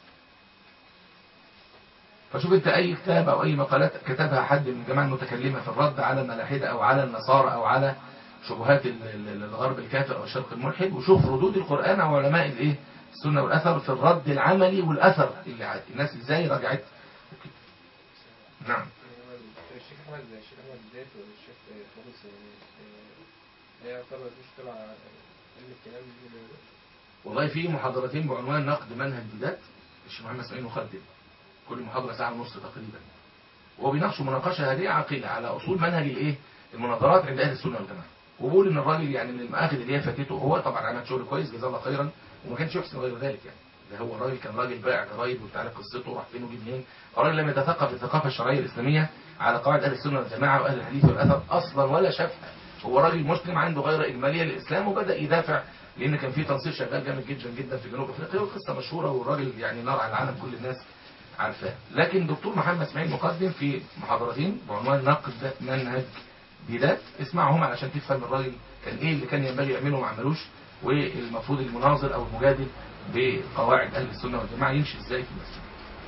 فشوف انت اي كتاب او اي مقالات كتبها حد من الجماعه المتكلمه في الرد على الملاحده او على النصارى او على شبهات الغرب الكافر او الشرق الملحد وشوف ردود القران او علماء الايه السنه والاثر في الرد العملي والاثر اللي عاد الناس ازاي رجعت نعم الشيخ احمد الشيخ احمد بداية والشيخ فاروس هي طبعا مش تبع علم الكلام دي والله في محاضرتين بعنوان نقد منهج بدات الشيخ محمد اسماعيل مخدم كل محاضره ساعه ونص تقريبا وهو بيناقشوا مناقشه هادئه عاقله على اصول منهج الايه المناظرات عند اهل السنه والجماعه وبقول ان الراجل يعني من المآخذ اللي هي فاتته هو طبعا عمل شغل كويس جزاه الله خيرا وما كانش يحسن غير ذلك يعني ده هو الراجل كان راجل بائع جرايد وانت عارف قصته راح فين وجه منين الراجل لم يتثقف الثقافه الشرعيه الاسلاميه على قواعد اهل السنه والجماعه واهل الحديث والاثر اصلا ولا شافها هو راجل مسلم عنده غير اجماليه للاسلام وبدا يدافع لان كان في تنصير شغال جامد جدا جدا في جنوب افريقيا وقصه مشهوره والراجل يعني نار على العالم كل الناس عارفاه لكن دكتور محمد اسماعيل مقدم في محاضرتين بعنوان نقد منهج بدات اسمعهم علشان تفهم الراجل كان ايه اللي كان ينبغي يعمله وما عملوش والمفروض المناظر او المجادل بقواعد اهل السنه والجماعه يمشي ازاي في المسجد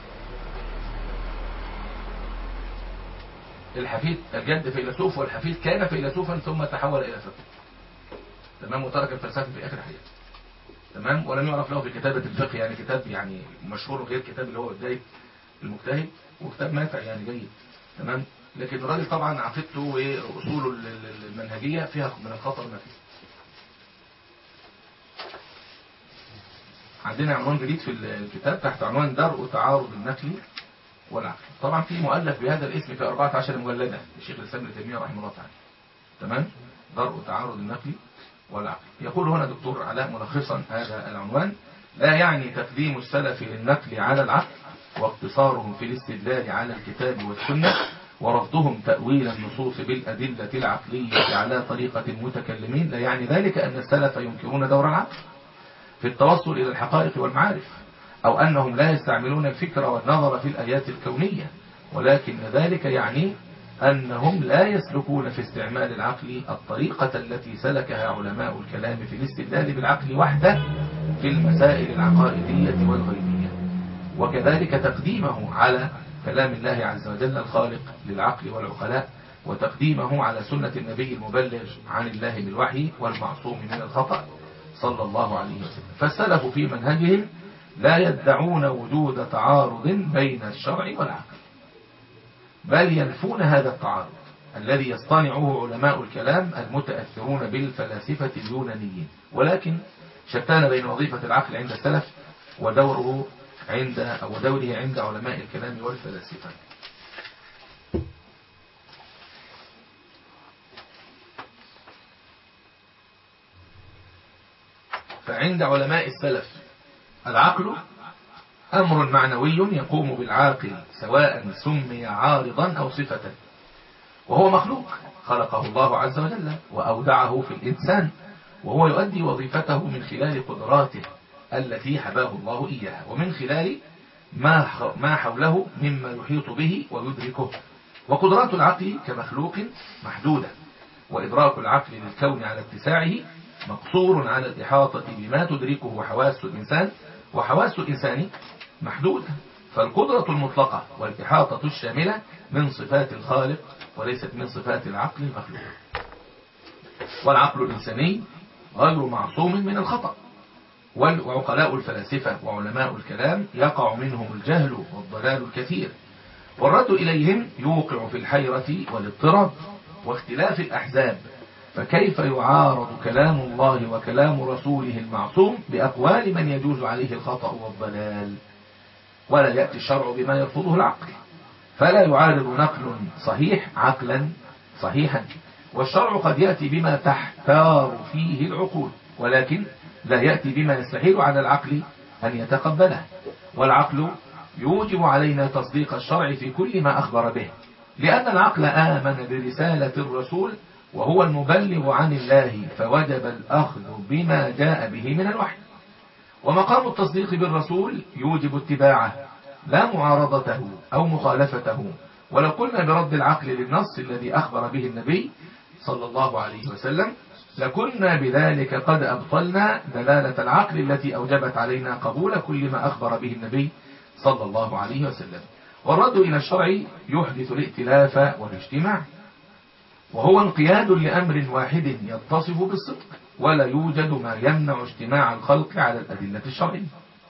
الحفيد الجد فيلسوف والحفيد كان فيلسوفا ثم تحول الى فقيه تمام وترك الفلسفه في اخر حياته تمام ولم يعرف له في كتابه الفقه يعني كتاب يعني مشهور غير كتاب اللي هو بدايه المجتهد وكتاب نافع يعني جيد تمام لكن الراجل طبعا عقيدته واصوله ال- ال- المنهجيه فيها من الخطر ما فيه عندنا عنوان جديد في الكتاب تحت عنوان درء تعارض النقل والعقل طبعا في مؤلف بهذا الاسم في 14 مجلدة للشيخ الإسلام ابن تيمية رحمه الله تعالى تمام درء تعارض النقل والعقل يقول هنا دكتور علاء ملخصا هذا العنوان لا يعني تقديم السلف للنقل على العقل واقتصارهم في الاستدلال على الكتاب والسنة ورفضهم تأويل النصوص بالأدلة العقلية على طريقة المتكلمين لا يعني ذلك أن السلف ينكرون دور العقل في التوصل إلى الحقائق والمعارف أو أنهم لا يستعملون الفكر والنظر في الآيات الكونية ولكن ذلك يعني أنهم لا يسلكون في استعمال العقل الطريقة التي سلكها علماء الكلام في الاستدلال بالعقل وحده في المسائل العقائدية والغيبية وكذلك تقديمه على كلام الله عز وجل الخالق للعقل والعقلاء وتقديمه على سنة النبي المبلغ عن الله بالوحي والمعصوم من الخطأ صلى الله عليه وسلم فالسلف في منهجهم لا يدعون وجود تعارض بين الشرع والعقل بل ينفون هذا التعارض الذي يصطنعه علماء الكلام المتأثرون بالفلاسفة اليونانيين ولكن شتان بين وظيفة العقل عند السلف ودوره عند أو دوره عند علماء الكلام والفلاسفة فعند علماء السلف العقل أمر معنوي يقوم بالعاقل سواء سمي عارضا أو صفة وهو مخلوق خلقه الله عز وجل وأودعه في الإنسان وهو يؤدي وظيفته من خلال قدراته التي حباه الله إياها ومن خلال ما ما حوله مما يحيط به ويدركه وقدرات العقل كمخلوق محدودة وإدراك العقل للكون على اتساعه مقصور على الإحاطة بما تدركه حواس الإنسان وحواس الإنسان محدودة فالقدرة المطلقة والإحاطة الشاملة من صفات الخالق وليست من صفات العقل المخلوق والعقل الإنساني غير معصوم من الخطأ وعقلاء الفلاسفة وعلماء الكلام يقع منهم الجهل والضلال الكثير والرد إليهم يوقع في الحيرة والاضطراب واختلاف الأحزاب فكيف يعارض كلام الله وكلام رسوله المعصوم بأقوال من يجوز عليه الخطأ والضلال ولا يأتي الشرع بما يرفضه العقل فلا يعارض نقل صحيح عقلا صحيحا والشرع قد يأتي بما تحتار فيه العقول ولكن لا يأتي بما يستحيل على العقل أن يتقبله والعقل يوجب علينا تصديق الشرع في كل ما أخبر به لأن العقل آمن برسالة الرسول وهو المبلغ عن الله فوجب الأخذ بما جاء به من الوحي ومقام التصديق بالرسول يوجب اتباعه لا معارضته أو مخالفته ولو قلنا برد العقل للنص الذي أخبر به النبي صلى الله عليه وسلم لكنا بذلك قد أبطلنا دلالة العقل التي أوجبت علينا قبول كل ما أخبر به النبي صلى الله عليه وسلم والرد إلى الشرع يحدث الائتلاف والاجتماع وهو انقياد لأمر واحد يتصف بالصدق ولا يوجد ما يمنع اجتماع الخلق على الأدلة الشرعية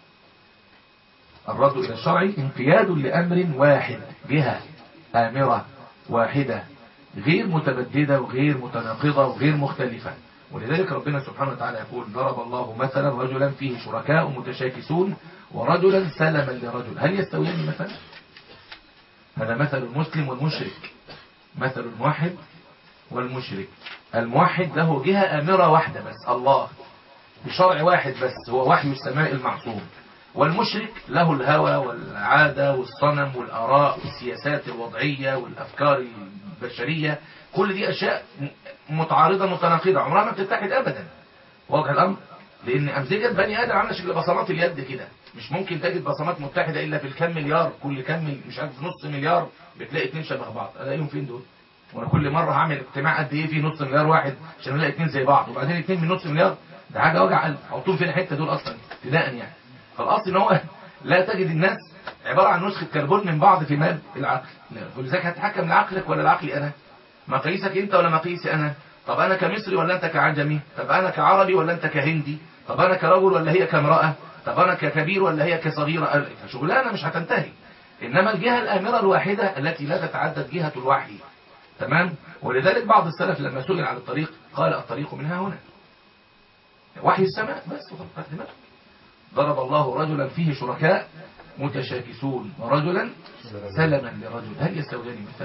الرد إلى الشرع انقياد لأمر واحد جهة آمرة واحدة غير متبددة وغير متناقضة وغير مختلفة ولذلك ربنا سبحانه وتعالى يقول ضرب الله مثلا رجلا فيه شركاء متشاكسون ورجلا سلما لرجل هل يستويان مثلا هذا مثل المسلم والمشرك مثل الموحد والمشرك الموحد له جهة آمرة واحدة بس الله بشرع واحد بس هو وحي السماء المعصوم والمشرك له الهوى والعادة والصنم والآراء والسياسات الوضعية والأفكار البشرية كل دي أشياء متعارضة متناقضة عمرها ما بتتحد أبدا واضح الأمر لأن أمزجة بني آدم عاملة شكل بصمات اليد كده مش ممكن تجد بصمات متحدة إلا في الكم مليار كل كم مش عارف نص مليار بتلاقي اتنين شبه بعض ألاقيهم فين دول وانا كل مرة هعمل اجتماع قد ايه فيه نص مليار واحد عشان الاقي اتنين زي بعض وبعدين اتنين من نص مليار ده حاجه وجع قلب حطوهم فين الحته دول اصلا ابتداء يعني فالاصل ان هو لا تجد الناس عباره عن نسخه كربون من بعض في مال العقل لا. ولذلك هتتحكم لعقلك ولا لعقلي انا مقاييسك انت ولا مقاييسي انا طب انا كمصري ولا انت كعجمي طب انا كعربي ولا انت كهندي طب انا كرجل ولا هي كامراه طب انا ككبير ولا هي كصغيره شغلانه مش هتنتهي انما الجهه الامره الواحده التي لا تتعدد جهه الوحي تمام ولذلك بعض السلف لما سئل عن الطريق قال الطريق منها هنا وحي السماء بس وخلقت دماغك ضرب الله رجلا فيه شركاء متشاكسون ورجلا سلما لرجل هل يستويان مثلا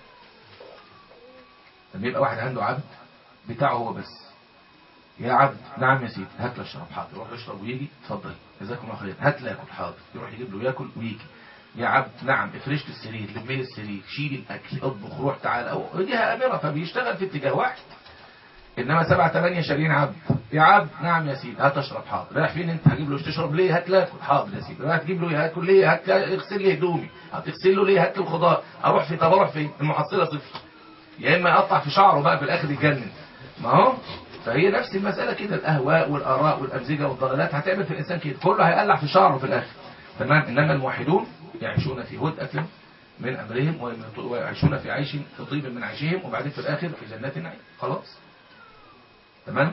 لما يبقى واحد عنده عبد بتاعه هو بس يا عبد نعم يا سيدي هات له اشرب حاضر يروح يشرب ويجي اتفضل جزاكم الله خير هات له ياكل حاضر يروح يجيب له ياكل ويجي يا عبد نعم افرش لي السرير لمي لي السرير شيل الاكل اطبخ روح تعالى أو جهه امره فبيشتغل في اتجاه واحد انما سبعة ثمانية شارين عبد يا عبد نعم يا سيدي هات اشرب حاضر رايح فين انت هجيب له تشرب ليه هات لاكل حاضر يا سيدي رايح تجيب له هاكل ليه هات لا- اغسل لي هدومي هتغسل له ليه هات له الخضار اروح في طب اروح فين المحصله صفر يا اما يقطع في شعره بقى في الاخر يتجنن ما هو فهي نفس المساله كده الاهواء والاراء والامزجه والضلالات هتعمل في الانسان كده كله هيقلع في شعره في الاخر تمام انما الموحدون يعيشون في هدأة من امرهم ويمت- ويعيشون في عيش في طيب من عيشهم وبعدين في الاخر في جنات النعيم خلاص تمام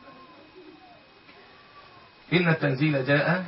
ان التنزيل جاء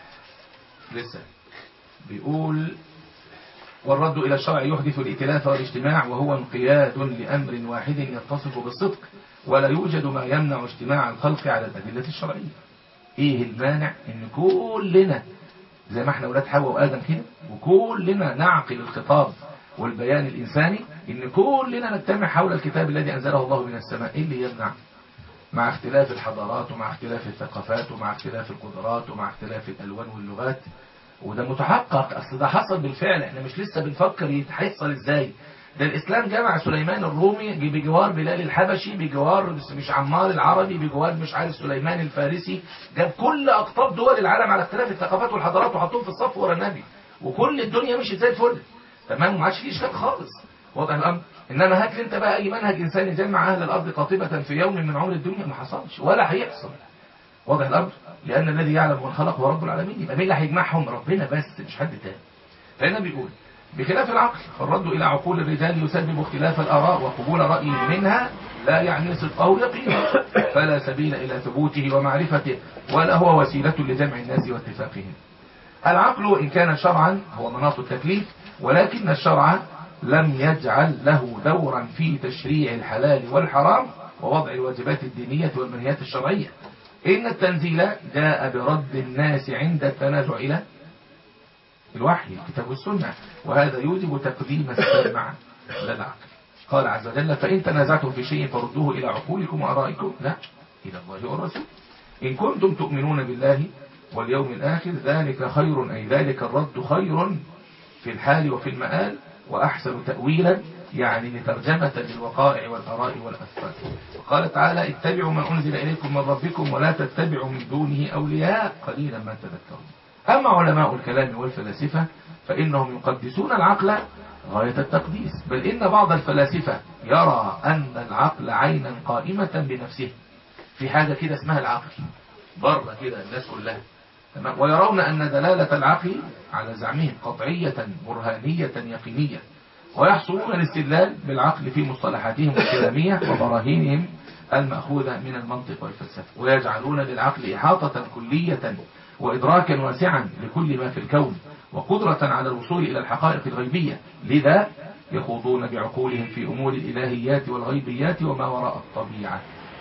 لسه بيقول والرد إلى الشرع يحدث الائتلاف والاجتماع وهو انقياد لأمر واحد يتصف بالصدق ولا يوجد ما يمنع اجتماع الخلق على الأدلة الشرعية إيه المانع إن كلنا زي ما احنا ولاد حواء وآدم كده وكلنا نعقل الخطاب والبيان الإنساني إن كلنا نجتمع حول الكتاب الذي أنزله الله من السماء إيه اللي يمنع مع اختلاف الحضارات ومع اختلاف الثقافات ومع اختلاف القدرات ومع اختلاف الألوان واللغات وده متحقق اصل ده حصل بالفعل احنا مش لسه بنفكر هيحصل ازاي ده الاسلام جمع سليمان الرومي بجوار بلال الحبشي بجوار بس مش عمار العربي بجوار مش عارف سليمان الفارسي جاب كل اقطاب دول العالم على اختلاف الثقافات والحضارات وحطوهم في الصف ورا النبي وكل الدنيا مشيت زي الفل تمام وما عادش فيه اشكال خالص واضح الامر انما هات لي انت بقى اي منهج انساني جمع اهل الارض قاطبه في يوم من عمر الدنيا ما حصلش ولا هيحصل واضح الامر لان الذي يعلم من خلق هو رب العالمين يبقى مين اللي هيجمعهم ربنا بس مش حد تاني فهنا بيقول بخلاف العقل فالرد الى عقول الرجال يسبب اختلاف الاراء وقبول راي منها لا يعني صدقه يقينا فلا سبيل الى ثبوته ومعرفته ولا هو وسيله لجمع الناس واتفاقهم العقل ان كان شرعا هو مناط التكليف ولكن الشرع لم يجعل له دورا في تشريع الحلال والحرام ووضع الواجبات الدينيه والمنهيات الشرعيه إن التنزيل جاء برد الناس عند التنازع إلى الوحي الكتاب والسنة وهذا يوجب تقديم السمع لا العقل قال عز وجل فإن تنازعتم في شيء فردوه إلى عقولكم وآرائكم لا إلى الله والرسول إن كنتم تؤمنون بالله واليوم الآخر ذلك خير أي ذلك الرد خير في الحال وفي المآل وأحسن تأويلا يعني لترجمة للوقائع والآراء والأفكار وقال تعالى اتبعوا ما أنزل إليكم من ربكم ولا تتبعوا من دونه أولياء قليلا ما تذكرون أما علماء الكلام والفلاسفة فإنهم يقدسون العقل غاية التقديس بل إن بعض الفلاسفة يرى أن العقل عينا قائمة بنفسه في حاجة كده اسمها العقل بره كده الناس كلها تمام ويرون أن دلالة العقل على زعمهم قطعية برهانية يقينية ويحصلون الاستدلال بالعقل في مصطلحاتهم الكلامية وبراهينهم المأخوذة من المنطق والفلسفة ويجعلون للعقل إحاطة كلية وإدراكا واسعا لكل ما في الكون وقدرة على الوصول إلى الحقائق الغيبية لذا يخوضون بعقولهم في أمور الإلهيات والغيبيات وما وراء الطبيعة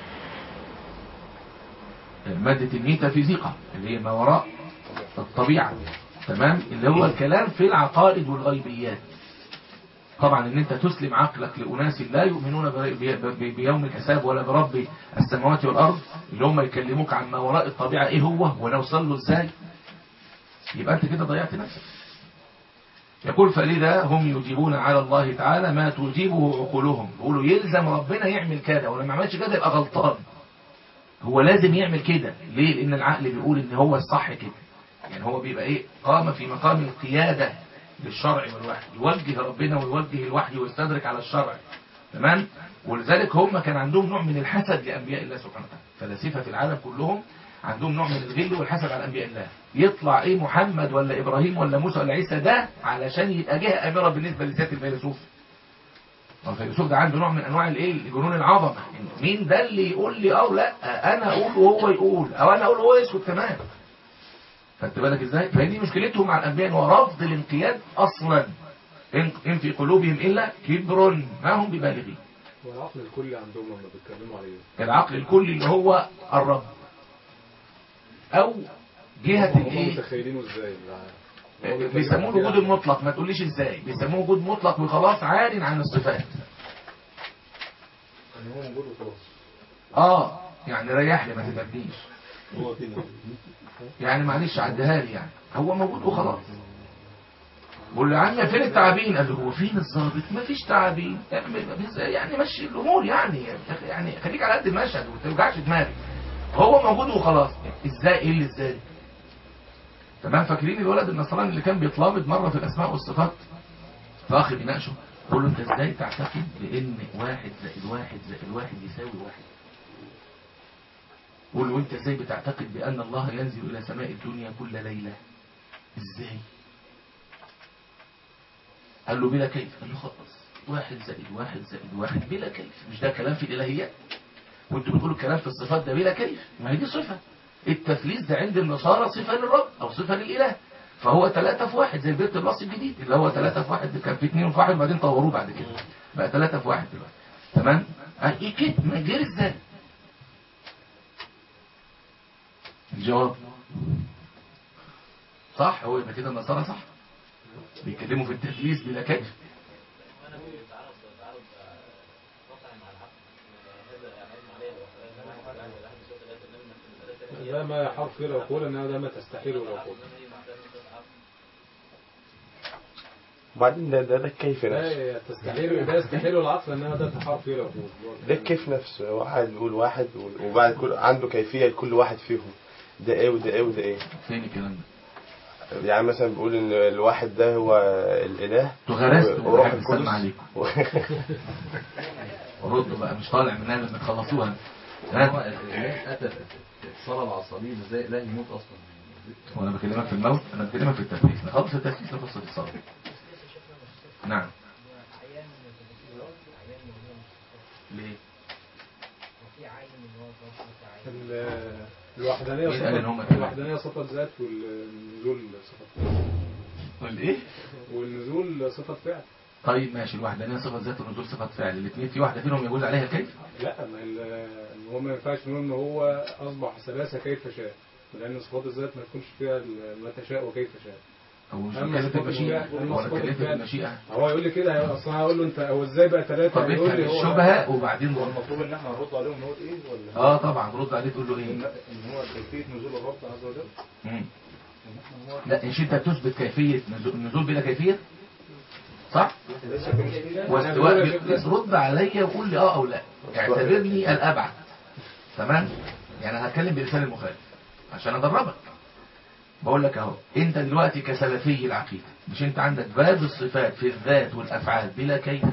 مادة الميتافيزيقا اللي هي ما وراء الطبيعة تمام اللي هو الكلام في العقائد والغيبيات طبعا ان انت تسلم عقلك لاناس لا يؤمنون بي- بي- بيوم الحساب ولا برب السماوات والارض اللي هم يكلموك عن ما وراء الطبيعه ايه هو ونوصل له ازاي يبقى انت كده ضيعت نفسك يقول فلذا هم يجيبون على الله تعالى ما تجيبه عقولهم يقولوا يلزم ربنا يعمل كده ولما ما عملش كده يبقى غلطان هو لازم يعمل كده ليه لان العقل بيقول ان هو الصح كده يعني هو بيبقى ايه قام في مقام القياده للشرع والوحي يوجه ربنا ويوجه الوحي ويستدرك على الشرع تمام ولذلك هم كان عندهم نوع من الحسد لأنبياء الله سبحانه وتعالى فلاسفة في العالم كلهم عندهم نوع من الغل والحسد على أنبياء الله يطلع إيه محمد ولا إبراهيم ولا موسى ولا عيسى ده علشان يبقى جهة أميرة بالنسبة لذات الفيلسوف ما الفيلسوف ده عنده نوع من أنواع الإيه جنون العظمة مين ده اللي يقول لي أو لا أنا أقول وهو يقول أو أنا أقول وهو يسكت تمام خدت بالك ازاي فدي مشكلتهم مع الانبياء هو رفض الانقياد اصلا ان إن في قلوبهم الا كبر ما هم ببالغين والعقل الكلي عندهم لما بيتكلموا عليه العقل الكلي اللي هو الرب او جهة هم الايه متخيلينه ازاي هو بيتكلم بيسموه عن الوجود المطلق ما تقوليش ازاي بيسموه وجود مطلق وخلاص عار عن الصفات ان هو موجود وخلاص اه يعني ريح لي ما تتبنيش هو كده يعني معلش عدها لي يعني هو موجود وخلاص بقول له يا عم فين التعابين قال له هو فين الظابط ما فيش تعابين يعني يعني مشي الامور يعني يعني خليك على قد المشهد وما توجعش دماغك هو موجود وخلاص ازاي ايه اللي ازاي تمام فاكرين الولد النصراني اللي كان بيتلامض مره في الاسماء والصفات فاخ بيناقشه بقول له انت ازاي تعتقد بان واحد زائد واحد زائد واحد يساوي واحد قول له انت ازاي بتعتقد بان الله ينزل الى سماء الدنيا كل ليلة ازاي قال له بلا كيف قال له خلاص واحد زائد واحد زائد واحد بلا كيف مش ده كلام في الالهيات وانتوا بتقولوا الكلام في الصفات ده بلا كيف ما هي دي صفة التثليث ده عند النصارى صفة للرب او صفة للاله فهو ثلاثة في واحد زي بيت الباص الجديد اللي هو ثلاثة في واحد كان في اثنين في واحد وبعدين طوروه بعد كده بقى ثلاثة في واحد دلوقتي تمام قال ايه كده ما غير ازاي الجواب صح هو يبقى كده النصارى صح بيتكلموا في التثليث بلا كيف ده ما حرف له العقول انما ده ما تستحيله العقول وبعدين ده ده, ده الكيف ده نفسه تستحيل ده يستحيل العقل انما ده حرف له العقول ده الكيف نفسه واحد يقول واحد وبعد كل عنده كيفية لكل واحد فيهم ده ايه وده ايه وده ايه فين الكلام ده يعني مثلا بيقول ان الواحد ده هو الاله تغرست وروح وحب السلام القدس عليكم ردوا بقى مش طالع منها لما تخلصوها ها الاله اتى اتصل العصبيين ازاي الاله يموت اصلا وانا بكلمك في الموت انا بكلمك في التثليث نخلص التثليث نخلص الصلاة نعم ليه ال- الوحدانية مين قال إن هم كده؟ الوحدانية صفة ذات والنزول صفة فعل والايه والنزول صفة فعل طيب ماشي الوحدانية صفة ذات والنزول صفة فعل الاثنين في واحدة فيهم يجوز عليها الكيف لا ما ال- إن هو ما ينفعش نقول ان هو اصبح ثلاثة كيف شاء لان صفات الذات ما تكونش فيها ال- ما تشاء وكيف شاء هو مش أما بيتكلم في صفات المشيئة الفعل- أما ولا صفات اتكلم في الفعل. المشيئة هو يقول لي كده اصل انا هقول له انت هو ازاي بقى ثلاثة طب هيقول افهم لي هو الشبهة وبعدين رد المفروض ان احنا نرد عليهم نقول ايه ولا اه طبعا رد عليه تقول له ايه ان إن هو كيفيه نزول الرب عز وجل مم. ان احنا هو لا مش انت بتثبت كيفية نزول, النزول بلا كيفية صح ليس كمثله واستواء بس رد عليا وقول لي اه او لا اعتبرني الابعد تمام يعني هتكلم بلسان المخالف عشان ادربك بقول لك اهو انت دلوقتي كسلفي العقيدة مش انت عندك باب الصفات في الذات والافعال بلا كيف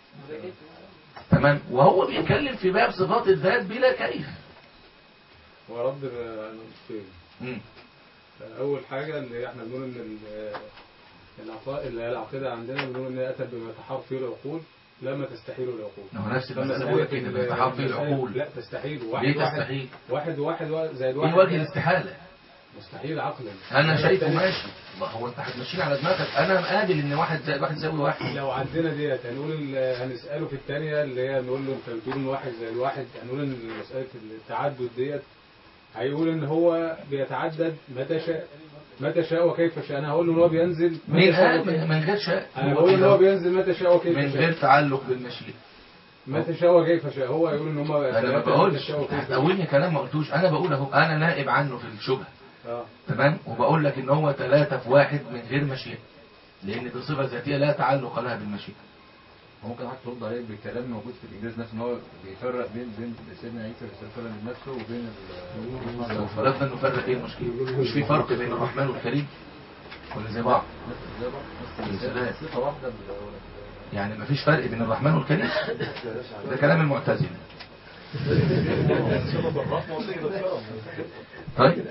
تمام وهو بيتكلم في باب صفات الذات بلا كيف هو رد ال- نقطتين مم. اول حاجة اللي احنا بنقول ان ال- العقا- اللي هي العقيدة عندنا بنقول ان هي اتت بما تحار فيه العقول لا ما تستحيل العقول هو نفس لما المسألة بقول لك سألت كده ال- بيتحط فيه مسألة- العقول لا تستحيل واحد ليه واحد تستحيل واحد واحد وا- زائد واحد ايه وجه ده الاستحالة مستحيل عقلا انا شايفه التاني- ماشي ما هو انت هتمشيني على دماغك انا مقابل ان واحد زائد واحد يساوي واحد لو عدينا ديت هنقول ال- هنسأله في الثانية اللي هي نقول له انت بتقول ان واحد زائد واحد هنقول ان مسألة التعدد ديت هيقول ان هو بيتعدد متى شاء متى شاء وكيف شاء انا هقول له ان هو بينزل متى مين شاء قال وكيف من من غير شاء انا هو بقول ان هو كده بينزل متى شاء وكيف من شاء غير تعلق بالمشيئة متى شاء وكيف شاء هو يقول ان هم انا ما بقولش هتقولني كلام ما قلتوش انا بقول اهو انا نائب عنه في الشبهه اه تمام وبقول لك ان هو ثلاثة في واحد من غير مشيئة لان دي صفة ذاتية لا تعلق لها بالمشيئة ممكن حضرتك ترد عليه بالكلام الموجود في الانجاز نفسه ان هو بيفرق بين بين سيدنا عيسى عليه السلام نفسه وبين ال- لو فرضنا انه فرق ايه المشكلة مش في فرق بين الرحمن والكريم ولا زي بعض نفس زي بعض نفس الإنسان. الصفة- صفة واحدة بال- يعني ما فيش فرق بين الرحمن والكريم ده كلام المعتزلة طيب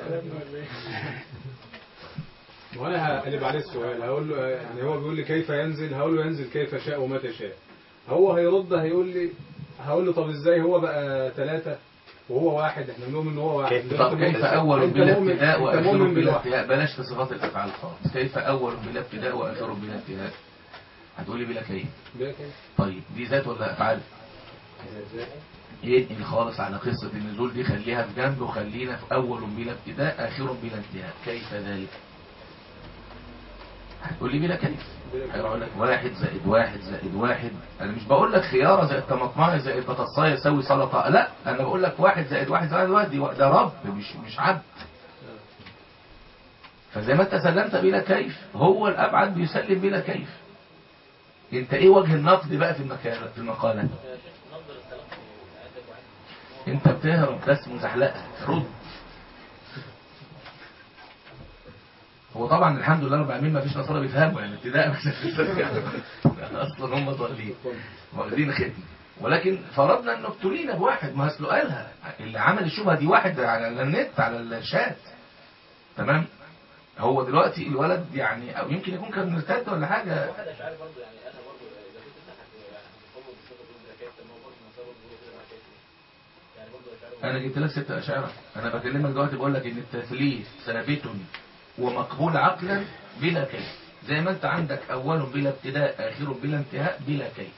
وانا هقلب عليه السؤال هقول له يعني هو بيقول لي كيف ينزل هقول له ينزل كيف شاء ومتى شاء هو هيرد هيقول لي هقول له طب ازاي هو بقى ثلاثة وهو واحد احنا بنؤمن ان هو واحد كيف- طب كيف أول انت بلا مؤمن- ابتداء انت وآخر مؤمن بلا بالواحد ابتداء بلاش في صفات الأفعال خالص كيف أول بلا ابتداء وآخر بلا ابتداء هتقولي بلا كيف بلا كيف طيب دي ذات ولا أفعال انقل خالص على قصة النزول دي خليها في جنب وخلينا في أول بلا ابتداء آخر بلا انتهاء كيف ذلك هتقول لي بلا كيف هيقول لك واحد زائد واحد زائد واحد انا مش بقول لك خيارة زائد طماطمايه زائد بطاطسايه يساوي سلطة لا انا بقول لك واحد زائد واحد زائد واحد دي- ده رب مش مش عبد فزي ما انت سلمت بلا كيف هو الابعد بيسلم بلا كيف انت ايه وجه النقد بقى في المكان في المقالة انت بتهرب بس مزحلقة رد هو طبعا الحمد لله رب العالمين ما فيش نصارى بيفهموا يعني ابتداء بس يعني اصلا هم ضالين واخدين ختم ولكن فرضنا انه ابتلينا بواحد ما اصله قالها اللي عمل الشبهه دي واحد على النت على الشات تمام هو دلوقتي الولد يعني او يمكن يكون كان مرتد ولا حاجه انا جبت لك ست اشعار انا بكلمك دلوقتي بقول لك ان التثليث ثابت ومقبول عقلا بلا كيف زي ما انت عندك اول بلا ابتداء اخر بلا انتهاء بلا كيف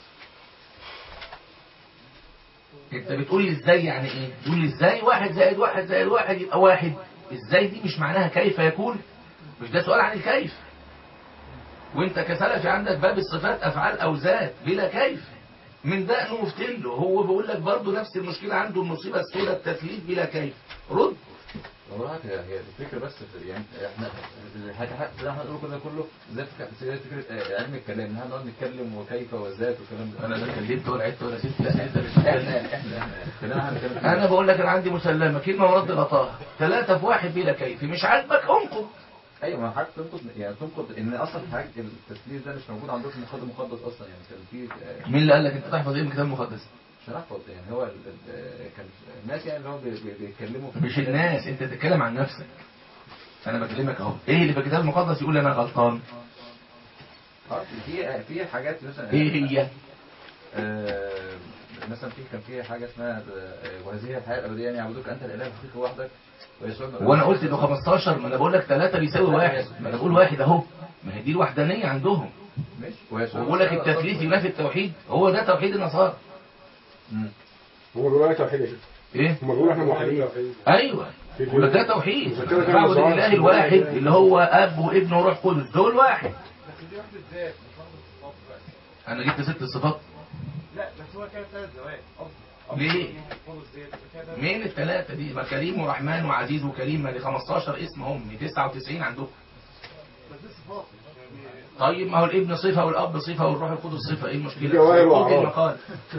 انت بتقول لي ازاي يعني ايه تقول لي ازاي واحد زائد واحد زائد واحد يبقى واحد ازاي دي مش معناها كيف يكون مش ده سؤال عن الكيف وانت كسلفي عندك باب الصفات افعال او ذات بلا كيف من دقنه وفتله هو بيقول لك برضه نفس المشكله عنده المصيبه السوداء التثليث بلا كيف رد والله هي هي الفكرة بس في يعني احنا حاجة حاجة اللي احنا نقوله كده كله زي فكرة زي فكرة آه، علم الكلام ان احنا نقعد نتكلم وكيف وذات والكلام ده انا لا كلمت ولا عدت ولا سبت لا انت اللي احنا بتتكلم. احنا احنا كلنا احنا بنتكلم انا بقول لك انا عندي مسلمه كلمه ورد غطاها ثلاثه في واحد بلا كيف مش عاجبك انقض ايوه ما حاجة تنقض يعني تنقض ان اصلا حاجة التسليم ده مش موجود عندكم في الكتاب المقدس اصلا يعني كان في آه، مين اللي قال لك انت تحفظ ايه من الكتاب المقدس مش هنحفظ يعني هو ال- ال- كان الناس يعني اللي هو بي- بي- بيتكلموا في مش الناس انت تتكلم عن نفسك انا بكلمك اهو ايه اللي في الكتاب المقدس يقول انا غلطان اه في في حاجات مثلا ايه هي آه، مثلا في كان في حاجه اسمها آه، وهذه الحياه الابديه يعني يعبدوك انت الاله الحقيقي وحدك ويسوع وانا قلت انه 15 ما انا بقول لك ثلاثه بيساوي واحد ما انا بقول واحد اهو ما هي دي الوحدانيه عندهم ماشي ويسوع وبقول لك التثليث ينافي التوحيد هو ده توحيد النصارى مم. هم بيقولوا عليك توحيد يا شيخ ايه هم بيقولوا احنا موحدين ايوه بقول لك ده توحيد عشان كده كانوا بعبد نصارى. الاله الواحد اللي هو اب وابن وروح قدس دول واحد بس دي وحدة ذات مش وحدة صفات دلوقتي انا جبت ست صفات لا بس هو كان ثلاث زواج قصدي ليه؟ فضل الزيت كده ده مين الثلاثة دي ما كريم ورحمن وعزيز وكريم ما دي 15 اسم هم 99 عندكم بس دي صفات مش يعني طيب ما هو الابن صفة والاب صفة والروح القدس صفة ايه المشكلة جواهر خد وأعراض. المقال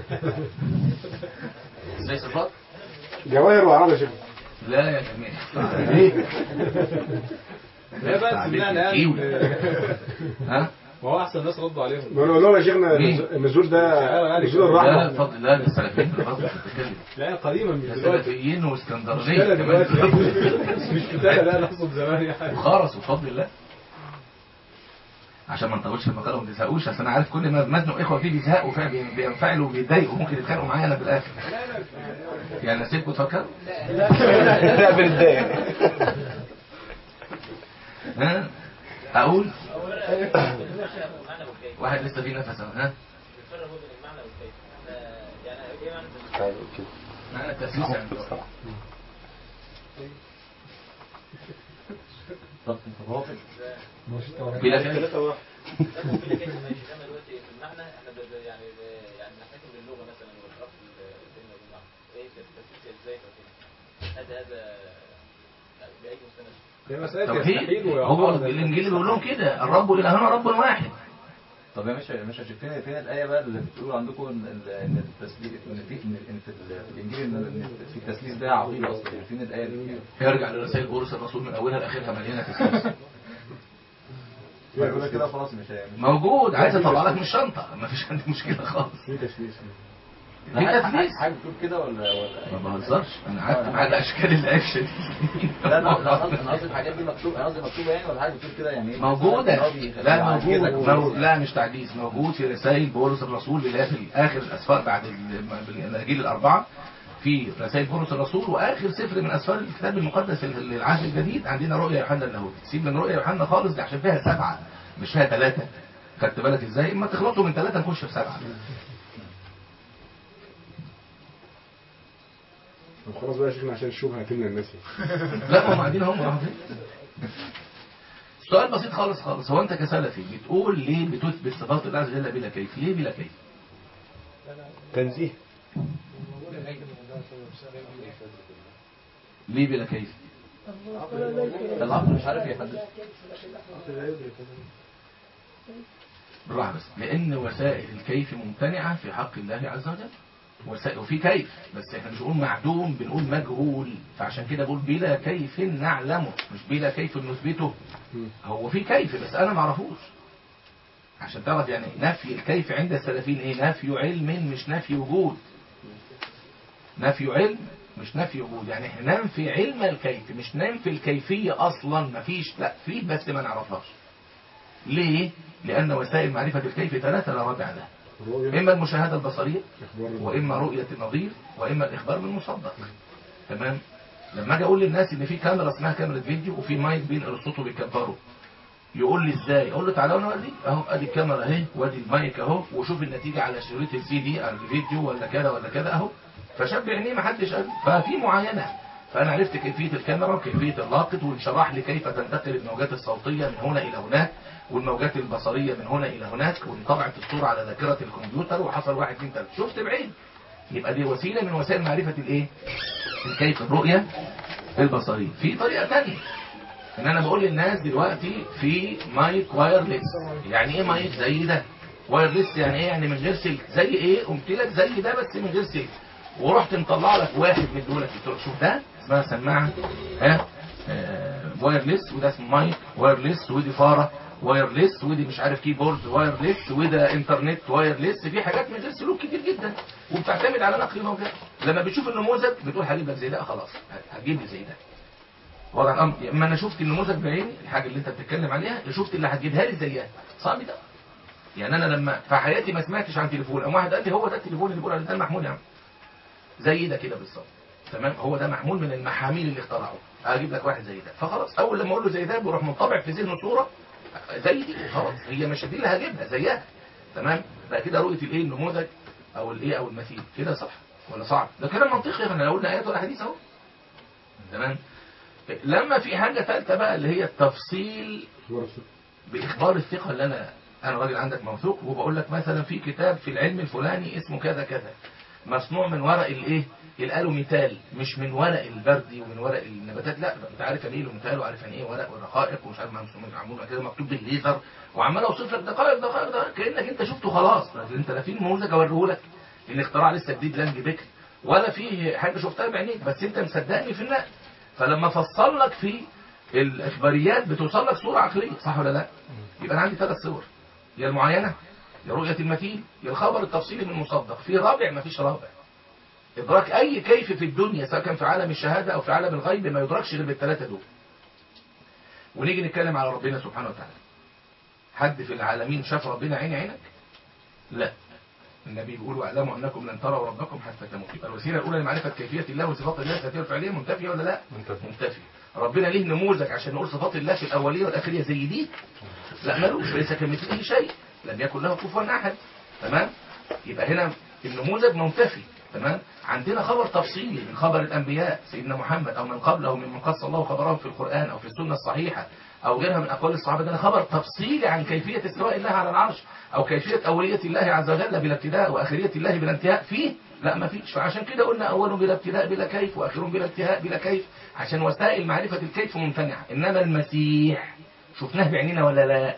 ازاي صفات جواهر واعراض يا شيخ لا يا جماعة ايه لا بقى سمعنا يعني كيوي. ها ما هو احسن ناس ردوا عليهم بيقولوا لهم يا شيخنا مين؟ النزول ده يعني نزول لا لا الرحمه بفضل لا ده السلفيين بالرغم بتتكلم لا قديما مش ده دلوقتي سلفيين مش واسكندرانية كده كمان دلوقتي مش كده لا انا اقصد زمان يعني وخرس بفضل الله عشان ما نطولش المقاله وما تزهقوش عشان انا عارف كل ما مزنق اخوه فيه بيزهقوا فعلا بي- بينفعلوا وبيتضايقوا ممكن يتخانقوا معايا انا في الاخر يعني اسيبكم تفكروا لا بنتضايق ها اقول واحد لسه فيه نفس أهو، ها طيب كده معنى التسليس يعني طب طب هو في- بلا كيف ثلاثة واحد هي مسألة توحيد يستحيل هو ويعارض. الانجيل بيقول لهم كده الرب الهنا رب واحد طب يا مش مش فين فين الايه بقى اللي بتقول عندكم ان ان التسليم ان في ان إن في ال- في الانجيل ان إن في التسليم ده عقيده اصلا يعني فين الايه دي يرجع لرسائل بولس الرسول من اولها لاخرها مليانه تسليس يقول كده خلاص مش مش موجود عايز اطلع لك من الشنطه ما فيش عندي مشكله خالص في تشويش في تثليث حاجه بتقول كده ولا ولا ما بهزرش انا قعدت مع الاشكال الاكشن لا لا لا انا قصدي أنا قصدي الحاجات دي مكتوبه انا قصدي مكتوبه يعني ولا حاجه بتقول كده يعني إيه؟ موجودة إن هو بيخليه لا يعجزك موجود وبيخليه- مو- لا مش تعجيز موجود في رسائل بولس الرسول اللي هي في اخر الاسفار بعد ال- الاناجيل الاربعه في رسائل بولس الرسول واخر سفر من اسفار الكتاب المقدس للعهد الجديد عندنا رؤيا يوحنا اللاهوتي سيب من رؤيا يوحنا خالص دي عشان فيها سبعه مش فيها ثلاثه خدت بالك ازاي اما تخلطوا من ثلاثه نخش في سبعه طب خلاص بقى يا شيخنا عشان الشبهه هتمنع الناس لا ما هم قاعدين هم راحوا فين سؤال بسيط خالص خالص هو انت كسلفي بتقول ليه بتثبت صفات الله عز وجل بلا كيف ليه بلا كيف تنزيه ليه بلا كيف العقل مش عارف يحدد بالراحة بس لأن وسائل الكيف ممتنعة في حق الله عز وجل وسائل وفي كيف بس احنا مش بنقول معدوم بنقول مجهول فعشان كده بقول بلا كيف نعلمه مش بلا كيف نثبته هو في كيف بس انا ما اعرفوش عشان تعرف يعني نفي الكيف عند السلفيين ايه نفي علم مش نفي وجود نفي علم مش نفي وجود يعني احنا ننفي علم الكيف مش ننفي الكيفية اصلا مفيش لا فيه بس ما نعرفهاش ليه؟ لأن وسائل معرفة الكيف ثلاثة لا رابع لها الرؤيا إما المشاهدة البصرية اخبار وإما رؤية النظير وإما الإخبار بالمصدق تمام لما أجي أقول للناس إن في كاميرا اسمها كاميرا فيديو وفي مايك بينقل الصوت وبيكبره يقول لي ازاي اقول له تعالى وانا اوريك اهو ادي الكاميرا اهي وادي المايك اهو وشوف النتيجه على شريط السي دي على الفيديو ولا كذا ولا كذا اهو فشاب عينيه ما حدش قال ففي معاينه فانا عرفت كيفيه الكاميرا وكيفيه اللاقط وانشرح لي كيف تنتقل الموجات الصوتيه من هنا الى هناك والموجات البصريه من هنا الى هناك وانطبعت الصوره على ذاكره الكمبيوتر وحصل واحد اثنين ثلاثه شفت بعين يبقى دي وسيله من وسائل معرفه الايه؟ الكيف الرؤيه البصريه في طريقه ثانيه ان انا بقول للناس دلوقتي في مايك وايرلس يعني ايه مايك زي ده وايرلس يعني ايه يعني من غير سلك زي ايه قلت لك زي ده بس من غير سلك ورحت مطلع لك واحد من دول قلت له شوف ده اسمها سماعه ها آه، وايرلس وده اسمه مايك وايرلس ودي فاره وايرلس ودي مش عارف كيبورد وايرلس وده انترنت وايرلس في حاجات من غير سلوك كتير جدا وبتعتمد على نقل الموجات لما بتشوف النموذج بتقول هجيب لك زي ده خلاص هتجيب لي زي ده وضع الامر يا اما انا شفت النموذج بعيني الحاجه اللي انت بتتكلم عليها يا شفت اللي هتجيبها لي زيها صعب ده يعني انا لما في حياتي ما سمعتش عن تليفون قام واحد قال لي هو ده التليفون اللي بيقول عليه ده المحمول يا عم زي ده كده بالظبط تمام هو ده محمول من المحاميل اللي اخترعوه اجيب لك واحد زي ده فخلاص اول لما اقول له زي ده بيروح منطبع في ذهنه صوره زي دي خلاص هي مش دي اللي هجيبها زيها تمام بقى كده رؤيه الايه النموذج او الايه او المثيل كده صح ولا صعب ده كلام منطقي احنا لو قلنا ايات ولا حديث اهو تمام لما في حاجه ثالثه بقى اللي هي التفصيل اخبار الصوت باخبار الثقه اللي انا انا راجل عندك موثوق وبقول لك مثلا في كتاب في العلم الفلاني اسمه كذا كذا مصنوع من ورق الايه الالوميتال مش من ورق البردي ومن ورق النباتات لا انت عارف يعني ايه الوميتال وعارف يعني ايه ورق والرقائق ومش عارف معمول كده مكتوب بالليزر وعمال اوصف لك دقائق دقائق دقائق كانك انت شفته خلاص لكن انت لا في نموذج اوريه لك الاختراع لسه جديد لانج بكر ولا في حاجه شفتها بعينيك بس انت مصدقني في النقل فلما فصل لك في الاخباريات بتوصل لك صوره عقليه صح ولا لا يبقى انا عندي ثلاث صور يا المعاينه يا رؤيه المثيل يا الخبر التفصيلي من المصدق في رابع ما فيش رابع ادراك اي كيف في الدنيا سواء كان في عالم الشهاده او في عالم الغيب ما يدركش غير بالثلاثه دول ونيجي نتكلم على ربنا سبحانه وتعالى حد في العالمين شاف ربنا عين عينك لا النبي بيقول واعلموا انكم لن تروا ربكم حتى تموتوا يبقى الوسيله الاولى لمعرفه كيفيه الله وصفات الله الذاتيه والفعليه منتفيه ولا لا منتفي. منتفيه ربنا ليه نموذج عشان نقول صفات الله في الاوليه والاخريه زي دي لا ملوش ليس كمثله شيء لم يكن له كفوا احد تمام يبقى هنا النموذج منتفي تمام عندنا خبر تفصيلي من خبر الانبياء سيدنا محمد او من قبله ممن قص الله خبرهم في القران او في السنه الصحيحه او غيرها من اقوال الصحابه ده خبر تفصيلي عن كيفيه استواء الله على العرش او كيفيه اوليه الله عز وجل بلا ابتداء واخريه الله بلا انتهاء فيه لا ما فيش فعشان كده قلنا اول بلا ابتداء بلا كيف واخر بلا انتهاء بلا كيف عشان وسائل معرفه الكيف ممتنعه انما المسيح شفناه بعينينا ولا لا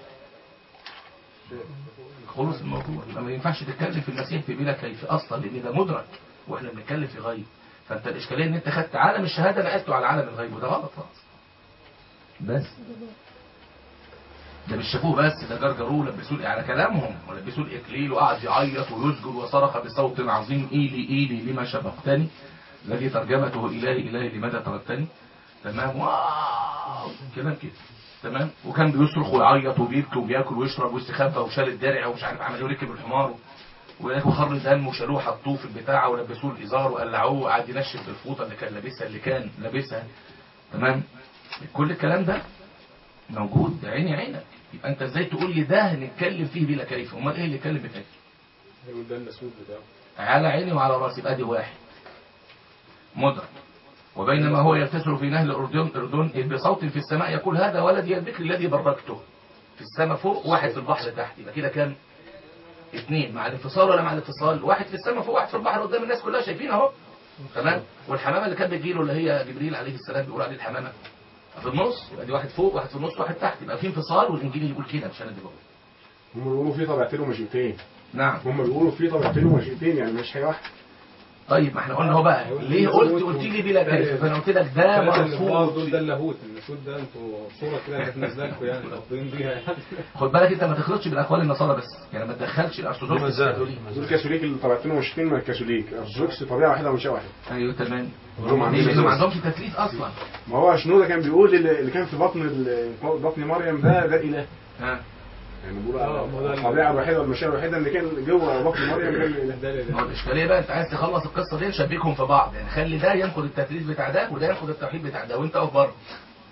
خلص الموضوع ما ينفعش تتكلم في المسيح في بلا كيف اصلا لان ده مدرك واحنا بنتكلم في غيب فانت الاشكاليه ان انت خدت عالم الشهاده نقلته على عالم الغيب وده غلط خالص بس ده مش شافوه بس ده جرجروه لبسوه على كلامهم ولبسوه الاكليل وقعد يعيط ويسجد وصرخ بصوت عظيم ايلي ايلي لما شبقتني الذي ترجمته الهي الهي لماذا تركتني تمام واو كلام كده تمام وكان بيصرخ ويعيط وبيبكي وبياكل ويشرب ويستخبى وشال الدرع ومش عارف عمل ايه وركب الحمار ولقوا خر دم وشالوه حطوه في البتاع ولبسوه الازار وقلعوه وقعد ينشف بالفوطه اللي كان لابسها اللي كان لابسها تمام كل الكلام ده موجود ده عيني عينك يبقى انت ازاي تقول لي ده نتكلم فيه بلا كيف امال ايه اللي يتكلم بكيف يقول ده المسؤول بتاعه على عيني وعلى راسي يبقى دي واحد مدرك وبينما هو يغتسل في نهر الأردن أردن بصوت في السماء يقول هذا ولدي البكر الذي بركته في السماء فوق واحد في البحر تحت يبقى كده كام اثنين مع الانفصال ولا مع الاتصال واحد في السماء فوق واحد في البحر قدام الناس كلها شايفين اهو تمام والحمامه اللي كانت بتجيله اللي هي جبريل عليه السلام بيقول عليه الحمامه في النص يبقى دي واحد فوق واحد في النص واحد تحت يبقى في انفصال والانجيل يقول كده مش انا اللي بقول هم بيقولوا في طبيعتين ومشيئتين نعم هم بيقولوا في طبيعتين ومشيئتين يعني مش حاجه واحده طيب ما احنا قلنا هو بقى ليه قلت قلت لي بلا كيف فانا قلت لك ده مرفوض دول ده اللاهوت اللاهوت ده انتوا صوره كده كانت نازله لكم يعني رافضين بيها يعني خد بالك انت ما تخلطش بالاقوال النصارى بس يعني ما تدخلش الارثوذكس الكاثوليك دول كاثوليك الطبيعتين ومشيئتين من الكاثوليك ارثوذكس طبيعه واحده ومشيئه واحده ايوه تمام هم عندهم ليه؟ لأنه ما أساس. عندهمش تثليث اصلا ما هو شنودة كان بيقول اللي اللي كان في بطن ال- بطن مريم ده ده اله ها يعني بيقول آه، ما ده الطبيعه الوحيده والمشيئه الوحيده اللي كان جوه بطن مريم ده الاله ده اللي- ما هو الاشكاليه بقى انت عايز تخلص القصه دي شبكهم في بعض يعني خلي ده ينقض التثليث بتاع ده وده ينقض التوحيد بتاع ده وانت اقف بره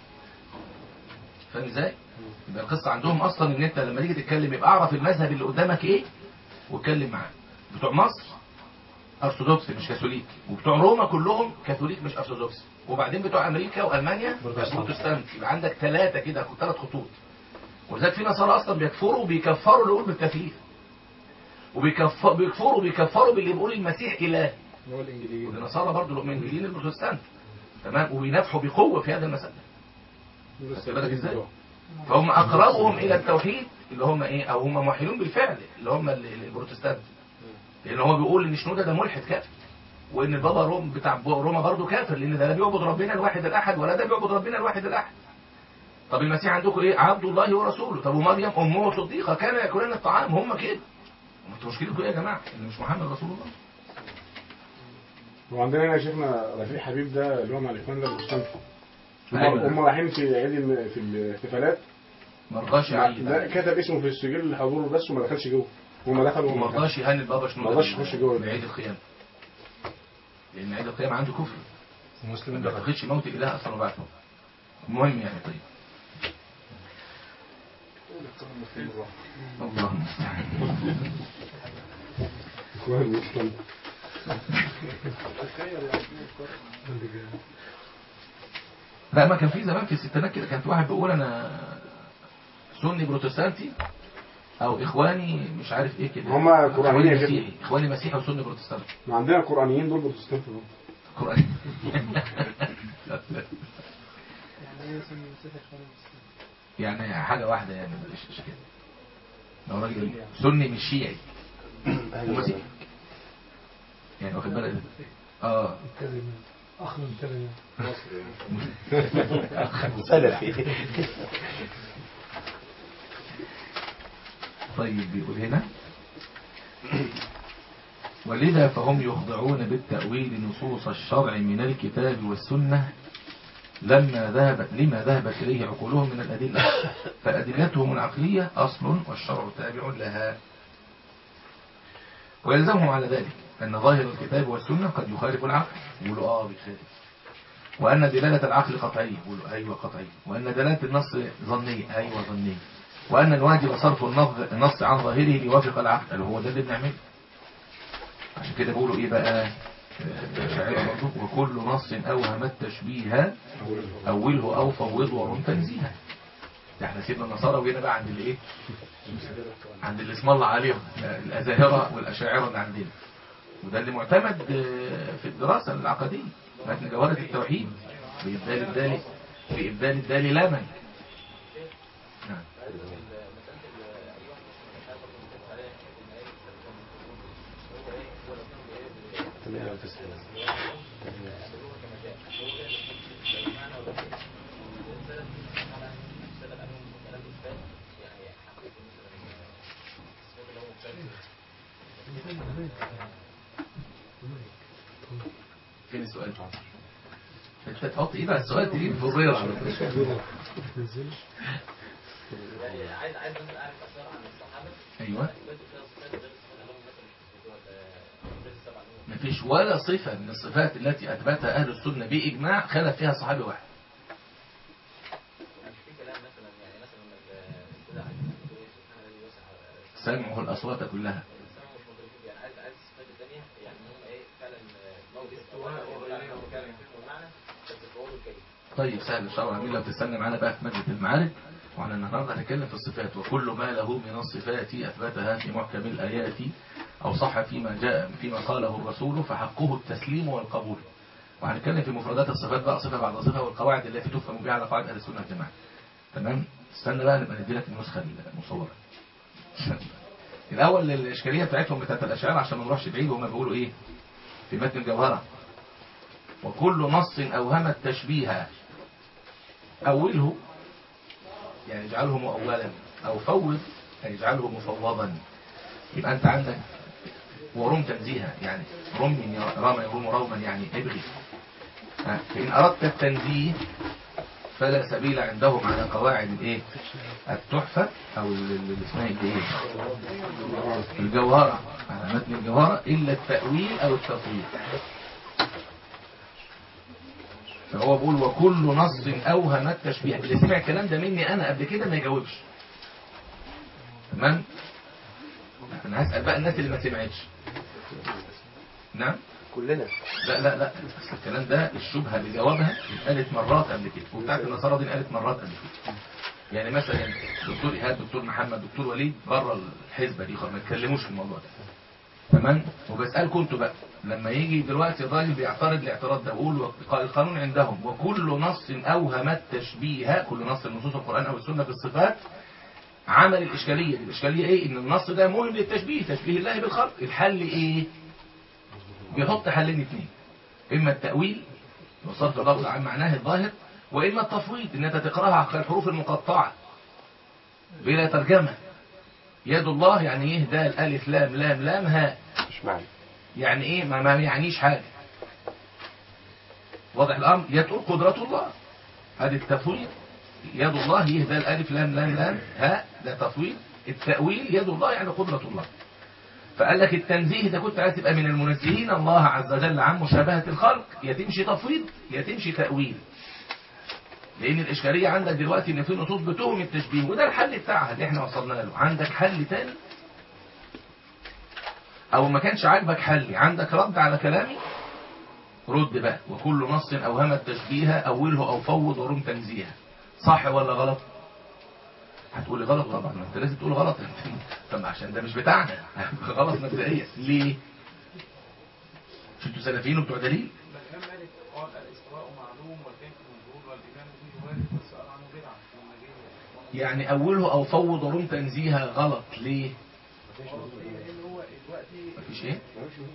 فاهم ازاي؟ يبقى القصه عندهم اصلا ان انت لما تيجي تتكلم يبقى اعرف المذهب اللي قدامك ايه واتكلم معاه بتوع مصر ارثوذكس مش كاثوليك وبتوع روما كلهم كاثوليك مش ارثوذكس وبعدين بتوع امريكا والمانيا بروتستانت يبقى عندك ثلاثه كده ثلاث خطوط ولذلك في نصارى اصلا بيكفروا بيكفروا اللي يقول بالتثليث وبيكفروا بيكفروا بيكفروا باللي بيقول المسيح اله هو الانجليزي والنصارى برضه المؤمنين البروتستانت تمام وبينافحوا بقوه في هذا المسألة خدت بالك ازاي؟ فهم اقربهم الى التوحيد اللي هم ايه او هم موحدون بالفعل اللي هم ال- ال- البروتستانت لان هو بيقول ان شنوده ده ملحد كافر وان البابا روم بتاع روما برضه كافر لان ده لا بيعبد ربنا الواحد الاحد ولا ده بيعبد ربنا الواحد الاحد طب المسيح عندكم ايه عبد الله ورسوله طب ومريم امه صديقه كان ياكلان الطعام هم كده انتوا مشكلتكم ايه يا جماعه ان مش محمد رسول الله وعندنا هنا شيخنا رفيق حبيب ده اللي هو مع الاخوان ده البروتستانت هم أيوة. هم رايحين في عيد الم- في الاحتفالات ما رضاش يعيد ده كتب اسمه في السجل الحضور بس وما دخلش جوه هم دخلوا وما وما رضاش يهني البابا شنو ما رضاش يخش جوه. بعيد القيامة لأن عيد القيامة عنده كفر ما بيعتقدش موت الإله أصلا وبعثه المهم يعني طيب اللهم المستعان اخوان البروتستانت لا ما كان في زمان في الستينات كده كان في واحد بيقول أنا سني بروتستانتي أو إخواني مش عارف إيه كده هم قرآنيين إخواني يا شيخ. مسيحي إخواني مسيحي وسني بروتستانتي ما عندنا القرآنيين دول بروتستانت برضه. قرآني يعني حاجة واحدة يعني مش مش كده لو راجل سني مش شيعي ومسيحي يعني واخد بالك اه سلفي طيب بيقول هنا ولذا فهم يخضعون بالتأويل نصوص الشرع من الكتاب والسنة لما ذهبت لما ذهبت إليه عقولهم من الأدلة فأدلتهم العقلية أصل والشرع تابع لها ويلزمهم على ذلك أن ظاهر الكتاب والسنة قد يخالف العقل يقولوا آه بيخالف وأن دلالة العقل قطعية يقولوا أيوة قطعية وأن دلالة النص ظنية أيوة ظنية وأن الواجب صرف النص, النص عن ظاهره ليوافق العقل اللي هو ده اللي بنعمله عشان كده بيقولوا إيه بقى الأشاعرة برضه وكل نص أوهم التشبيه أوله أو فوضه ورم تنزيها ده احنا سيبنا النصارى وجينا بقى عند الايه عند اللي اسم الله عليهم الأزاهرة والأشاعرة اللي عندنا وده اللي معتمد آه، في الدراسة العقدية متن جوهرة التوحيد بإبدال الدال في إبدال الدال لا من نعم. فين السؤال انت تحط ايه بقى السؤال تجيب فضيرة على طول عايز عايز بس اعرف اسرار عن الصحابه ايوه اثبتوا فيها صفات غير الصفات اللي هم مثلا مش بتوع غير السبع نور مفيش ولا صفة من الصفات التي أثبتها أهل السنة بإجماع خلف فيها صحابي واحد مش في كلام مثلا يعني مثلا الاستدعاء بتقول ايه سبحان الذي وسع سمعه الأصوات كلها السمع مش مدركين يعني عايز عايز الصفات الثانيه يعني هم ايه فعلا موجود استواء وفعلا يفهموا المعنى بس القول الكريم طيب سهل إن شاء الله عميل لو تستنى معانا بقى في مادة المعارج وعلى النهارده هنتكلم في الصفات وكل ما له من الصفات أثبتها في محكم الآيات أو صح فيما جاء فيما قاله الرسول فحقه التسليم والقبول وهنتكلم في مفردات الصفات بقى صفة بعد صفة والقواعد التي تفهم بها على قواعد أهل السنة والجماعة تمام استنى بقى نبقى ندي لك النسخة المصورة الأول الإشكالية بتاعتهم بتاعت الأشعار عشان ما نروحش بعيد وهم بيقولوا إيه في متن الجوهرة وكل نص أوهم التشبيه أوله يعني اجعله مؤولا أو فوض يعني اجعله مفوضا يبقى أنت عندك ورم تنزيها يعني رم رام يروم روما يعني ابغي ها، فإن أردت التنزيه فلا سبيل عندهم على قواعد الايه التحفة او ال- ال- اللي اسمها الايه الجوهرة على متن الجوهرة الا التأويل او التفويض فهو بيقول وكل نص اوهم التشبيه اللي سمع الكلام ده مني انا قبل كده ما يجاوبش تمام انا هسأل بقى الناس اللي ما سمعتش نعم كلنا لا لا لا أصل الكلام ده الشبهة اللي جوابها اتقالت مرات قبل كده وبتاعت النصارى دي اتقالت مرات قبل كده يعني مثلا دكتور إيهاب دكتور محمد دكتور وليد بره الحزبة دي خالص ما يتكلموش في الموضوع ده تمام وبسألكم انتوا بقى لما يجي دلوقتي الراجل بيعترض الاعتراض ده بيقول وق- القانون عندهم وكل نص أوهم التشبيه كل نص من نصوص القرآن أو السنة في الصفات عمل الإشكالية دي الإشكالية إيه إن النص ده مهم للتشبيه تشبيه الله بالخلق الحل إيه بيحط حلين اثنين اما التأويل وصرف اللفظ عن معناه الظاهر واما التفويض ان انت تقراها على الحروف المقطعة بلا ترجمة يد الله يعني ايه ده الالف لام لام لام هاء مش معنى يعني ايه ما, ما يعنيش حاجة واضح الامر يتقول قدرة الله هذه التفويض يد الله يهدى الالف لام لام لام هاء ده تفويض التأويل يد الله يعني قدرة الله فقال لك التنزيه ده كنت عايز تبقى من المنزهين الله عز وجل عن مشابهة الخلق يا تمشي تفويض يا تمشي تأويل لأن الإشكالية عندك دلوقتي إن في نصوص بتهم التشبيه وده الحل بتاعها اللي احنا وصلنا له عندك حل تاني أو ما كانش عاجبك حلي عندك رد على كلامي رد بقى وكل نص أوهم التشبيه أوله أو فوض ورم تنزيها صح ولا غلط هتقولي غلط طبعا ما انت لازم تقول غلط طب عشان ده مش بتاعنا غلط مبدئيا ليه مش انتوا سلفيين وبتوع دليل الإمام مالك قال الاستواء معلوم والكيف مجهول والإيمان به وارد والسؤال عنه بدعة لما جه يعني أوله أو فوض ورم تنزيها غلط ليه لأن هو دلوقتي مفيش إيه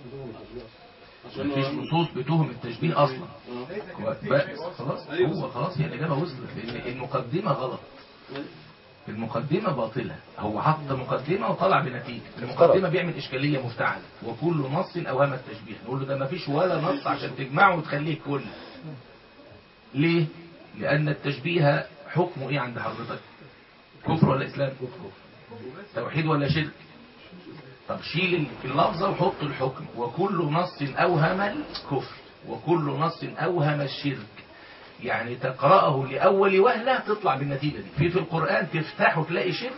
مفيش نصوص بتهم التشبيه أصلا هو بس خلاص هو خلاص هي الإجابة وصلت لأن المقدمة غلط المقدمة باطلة هو حط مقدمة وطلع بنتيجة المقدمة بيعمل إشكالية مفتعلة وكل نص أوهم التشبيه نقول له ده مفيش ولا نص عشان تجمعه وتخليه كل ليه؟ لأن التشبيه حكمه إيه عند حضرتك؟ كفر ولا إسلام؟ كفر توحيد ولا شرك؟ طب شيل اللفظة وحط الحكم وكل نص أوهم الكفر وكل نص أوهم الشرك يعني تقرأه لأول وهلة تطلع بالنتيجة دي في في القرآن تفتحه تلاقي شرك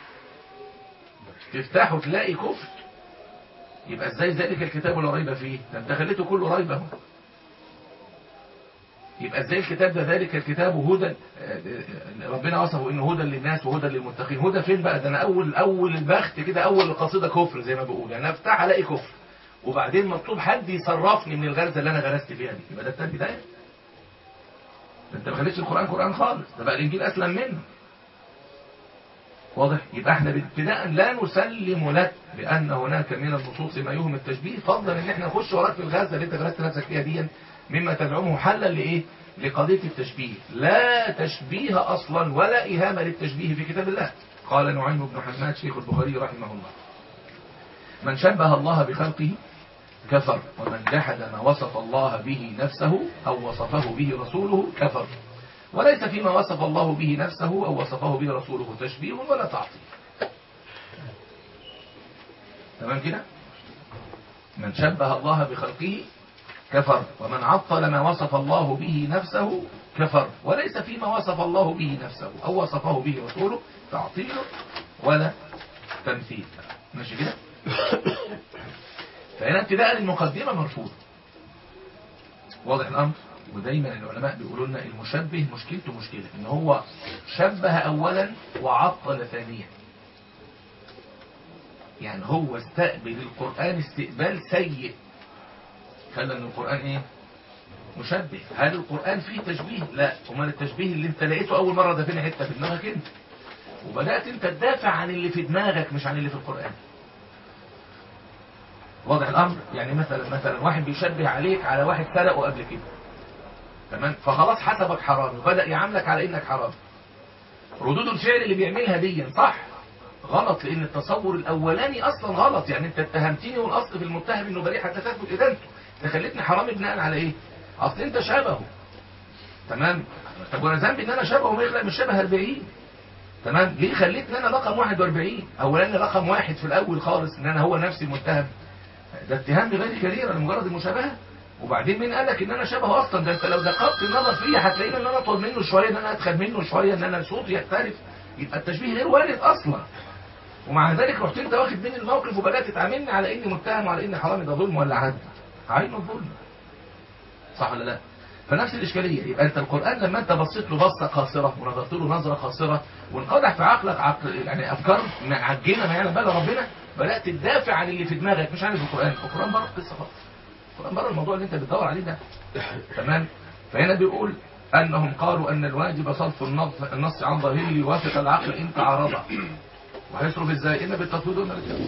تفتحه تلاقي كفر يبقى ازاي ذلك الكتاب لا ريب فيه ده انت خليته كله ريب اهو يبقى ازاي الكتاب ده ذلك الكتاب هدى ربنا وصفه انه هدى للناس وهدى للمتقين هدى فين بقى ده انا اول اول البخت كده اول القصيده كفر زي ما بقول يعني افتح الاقي كفر وبعدين مطلوب حد يصرفني من الغرزه اللي انا غرست فيها دي يبقى ده التاني بدايه ده انت ما خليتش القران قران خالص ده بقى الانجيل اسلم منه واضح يبقى احنا ابتداء لا نسلم لك بان هناك من النصوص ما يهم التشبيه فضلا ان احنا نخش وراك في الغازه اللي انت غرست نفسك فيها دي مما تدعمه حلا لايه لقضيه التشبيه لا تشبيه اصلا ولا اهانه للتشبيه في كتاب الله قال نعيم بن حماد شيخ البخاري رحمه الله من شبه الله بخلقه كفر ومن جحد ما وصف الله به نفسه أو وصفه به رسوله كفر وليس فيما وصف الله به نفسه أو وصفه به رسوله تشبيه ولا تعطيل تمام كده من شبه الله بخلقه كفر ومن عطل ما وصف الله به نفسه كفر وليس فيما وصف الله به نفسه أو وصفه به رسوله تعطيل ولا تمثيل ماشي كده فهنا ابتداء المقدمة مرفوض واضح الأمر ودايما العلماء بيقولوا لنا المشبه مشكلته مشكلة ان هو شبه اولا وعطل ثانيا يعني هو استقبل القرآن استقبال سيء خلى ان القرآن ايه مشبه هل القرآن فيه تشبيه لا امال التشبيه اللي انت لقيته اول مرة ده فين حتة في دماغك انت وبدأت انت تدافع عن اللي في دماغك مش عن اللي في القرآن واضح الامر يعني مثلا مثلا واحد بيشبه عليك على واحد سرقه قبل كده تمام فخلاص حسبك حرامي وبدأ يعاملك على انك حرامي ردود الفعل اللي بيعملها دي صح غلط لان التصور الاولاني اصلا غلط يعني انت اتهمتني والاصل في المتهم انه بريء حتى تثبت ادانته انت خليتني حرامي بناء على ايه اصل انت شبهه تمام طب وانا ذنبي ان انا شبهه ما يخلق مش شبه 40 تمام ليه خليتني انا رقم 41 اولا رقم واحد في الاول خالص ان انا هو نفسي المتهم ده اتهام بغير كبير لمجرد المشابهه وبعدين مين قالك ان انا شبهه اصلا ده انت لو دققت النظر فيا هتلاقيني ان انا اطول منه شويه ان انا ادخل منه شويه ان انا صوتي يختلف يبقى التشبيه غير وارد اصلا ومع ذلك رحت انت واخد مني الموقف وبدات تعاملني على اني متهم وعلى اني حرامي ده ظلم ولا عدل عين الظلم صح ولا لا فنفس الإشكالية يبقى أنت القرآن لما أنت بصيت له بصة قاصرة ونظرت له نظرة قاصرة وانقدح في عقلك عقل يعني أفكار معجنة ما يعلم بها ربنا بدأت تدافع عن اللي في دماغك مش عن اللي في القرآن القرآن بره القصة خالص القرآن بره الموضوع اللي أنت بتدور عليه ده تمام فهنا بيقول أنهم قالوا أن الواجب صرف النص, النص عن ظاهره يوافق العقل إن تعارض وهيصرف إزاي إما بالتفويض ولا بالتفويض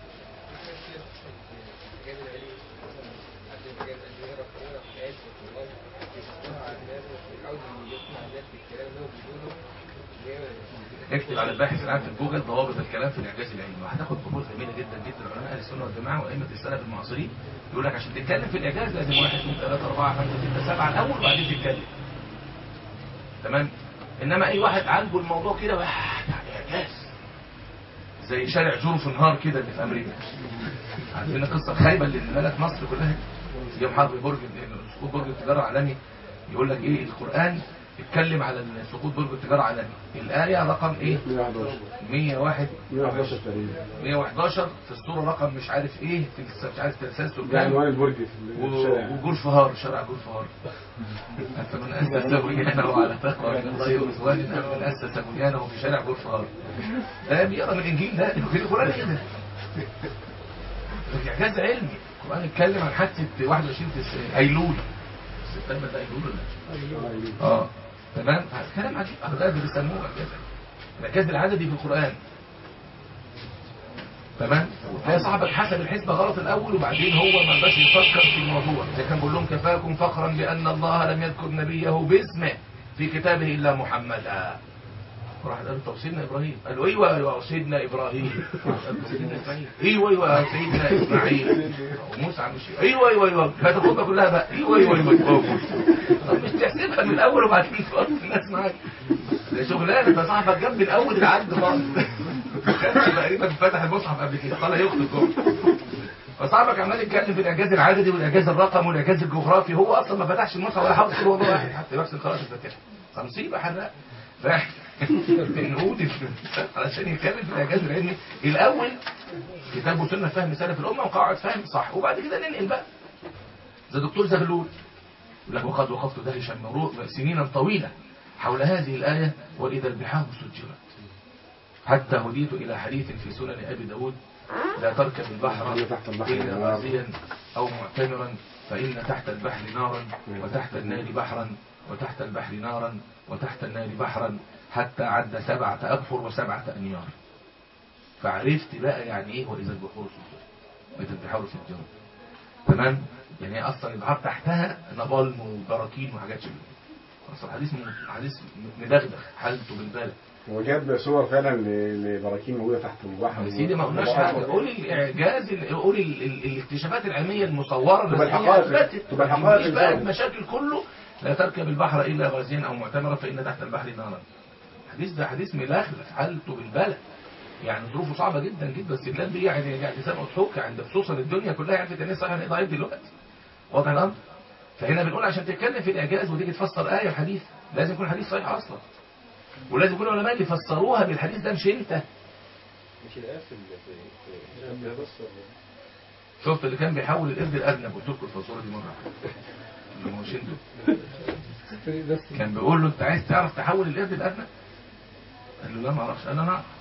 اكتب على الباحث العام في جوجل ضوابط الكلام في الاعجاز العلمي وهتاخد بحوث جميله جدا جدا علماء اهل السنه والجماعه وائمه السلف المعاصرين يقول لك عشان تتكلم في الاعجاز لازم واحد اثنين ثلاثه اربعه خمسه سته سبعه الاول وبعدين تتكلم تمام انما اي واحد عنده الموضوع كده واحد اعجاز زي شارع جورو في النهار كده اللي في امريكا عارفين القصه الخايبه اللي ملت مصر كلها يوم حرب برج سقوط برج التجاره العالمي يقول لك ايه القران اتكلم على سقوط برج التجاره العالمي الايه رقم ايه 101 111 تقريبا 111 في الصوره رقم مش عارف ايه في الس- مش عارف تسلسل ده كام عنوان البرج في و- الشارع وجور فهار شارع جور فهار فمن أسس بنيانه على تقوى من الله ورضوان أم من أسس بنيانه في شارع جور فهار ده بيقرا من الإنجيل ده في القرآن كده ده إعجاز علمي القرآن اتكلم عن حادثة 21 تس- أيلول سبتمبر ده أيلول ولا اه تمام كلام عجيب ده اللي بيسموه إعجاز علمي. الإعجاز العددي في القرآن تمام تلاقي صاحبك حسب الحسبة غلط الأول وبعدين هو ما رضاش يفكر في الموضوع زي كان بيقول لهم كفاكم فخرا بأن الله لم يذكر نبيه باسمه في كتابه إلا محمدا راح قال طب سيدنا إبراهيم قالوا أيوة أيوة سيدنا إبراهيم قال سيدنا إسماعيل أيوة أيوة سيدنا إسماعيل وموسى عم الشيخ أيوة أيوة أيوة هات الخطبة كلها بقى أيوة أيوة أيوة, أيوة. طب مش تحسبها من الأول وبعدين تفكر الناس معاك ده شغلانة ده صاحبك جنب الأول العد خالص كانش تقريبا فتح المصحف قبل كده طلع يخطب جوه فصاحبك عمال يتكلم في الاعجاز العددي والاعجاز الرقم والاعجاز الجغرافي هو اصلا ما فتحش المصحف ولا حافظ كل والله واحد حتى يحسن قراءه الفاتحه فمصيبه حراق فاحنا بنقول علشان يتكلم في الاعجاز العلمي الاول كتاب وسنه فهم سلف الامه وقواعد فهم صح وبعد كده ننقل بقى زي دكتور زغلول يقول لك وقد وقفت دهشا مرور سنينا طويله حول هذه الايه واذا البحار سجرت حتى هديت إلى حديث في سنن أبي داود لا تركب البحر إلا تحت البحر إلا نار. غازيا أو معتمرا فإن تحت البحر نارا وتحت النار بحرا وتحت البحر نارا وتحت النار بحرا حتى عد سبعة أبحر وسبعة أنيار فعرفت بقى يعني إيه وإذا البحور سجرت وإذا البحار سجرت تمام يعني هي أصلا البحار تحتها نبالم وبراكين وحاجات شبه أصلا حديث م- حديث مدغدغ حالته بالبالغ هو جاب صور فعلا ل- لبراكين موجوده تحت البحر يا سيدي ما قلناش حاجه قول الاعجاز ال- قول ال- ال- الاكتشافات العلميه المصوره تبقى الرسميه الحقائق- اثبتت تبقى ما الحقائق تجيبليش بقى الزوجة. المشاكل كله لا تركب البحر الا غازيا او معتمرا فان تحت البحر نارا الحديث ده حديث ملخلف حالته بالبلد يعني ظروفه صعبه جدا جدا استدلال بيه يعني يعني لسان مضحوك عند خصوصا الدنيا كلها عرفت ان صحيح ان ضعيف دلوقتي واضح الامر فهنا بنقول عشان تتكلم في الاعجاز وتيجي تفسر ايه وحديث لازم يكون حديث صحيح اصلا ولازم يكون العلماء اللي فسروها بالحديث ده مش انت مش الآية في ال- في في- بس ولا- شفت اللي كان بيحول القرد الارنب قلت لكم الفزوره دي مره اللي هو شندو كان بيقول له انت عايز تعرف تحول القرد الارنب قال له لا ما اعرفش قال له انا أعرف.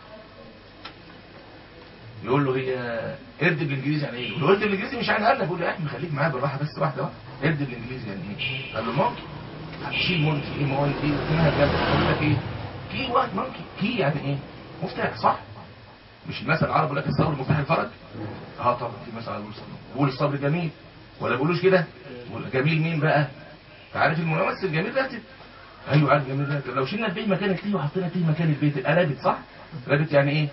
يقول له هي قرد بالانجليزي يعني ايه؟ يقول له قرد بالانجليزي مش يعني ارنب يقول له يا اخي خليك معايا بالراحه بس واحده واحده قرد بالانجليزي يعني ايه؟ قال له مونكي هتشيل مونكي ايه مونكي ايه اسمها كذا يقول لك ايه؟ كي واحد مونكي كي يعني ايه؟ مفتاح صح؟ مش المثل العربي يقول لك الصبر مفتاح الفرج؟ اه طبعا في مثل عربي بيقول الصبر بيقول الصبر جميل ولا بيقولوش كده؟ بيقول جميل مين بقى؟ انت عارف الممثل جميل راتب ايوه عارف جميل راتب لو شلنا البيت مكان التي وحطينا تي مكان البيت يبقى رابط صح؟ رابط يعني ايه؟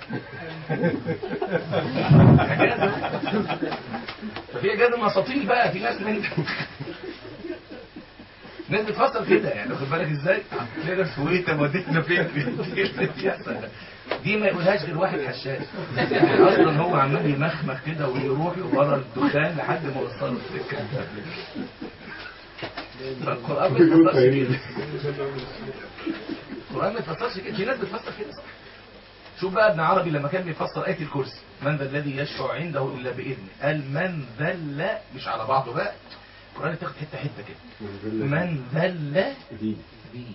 اجازه ففي اجازه مساطيل بقى في ناس من ناس بتفسر كده يعني واخد بالك ازاي؟ تلاقي نفسه ايه طب وديتنا فين؟ يا سلام. دي ما يقولهاش غير واحد حشاش يعني اصلا هو عمال يمخمخ كده ويروح ورا الدخان لحد ما وصله السكه فالقران ما بدون بيفسرش تغيير. كده القران ما بيفسرش كده في ناس بتفسر كده صح شوف بقى ابن عربي لما كان بيفسر آية الكرسي من ذا الذي يشفع عنده إلا بإذنه قال من ذل مش على بعضه بقى القرآن تاخد حتة حتة كده من ذل دي ذي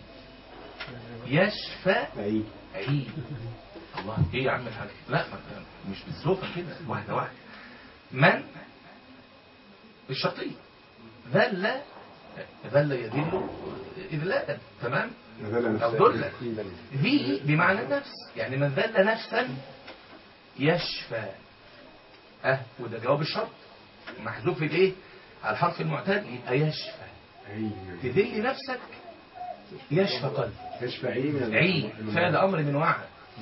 يشفع عيد عيد الله ايه يا عم الحاج لا ما انت مش بالزوفة كده واحدة واحدة من الشرطية ذل ذل يذل إذلالا تمام أو دل ذي بمعنى النفس يعني من ذل نفسا يشفى اه وده جواب الشرط محذوف الايه على الحرف المعتاد يبقى يشفى تذل نفسك يشفى قلب يشفى عين عين فعل امر من وعد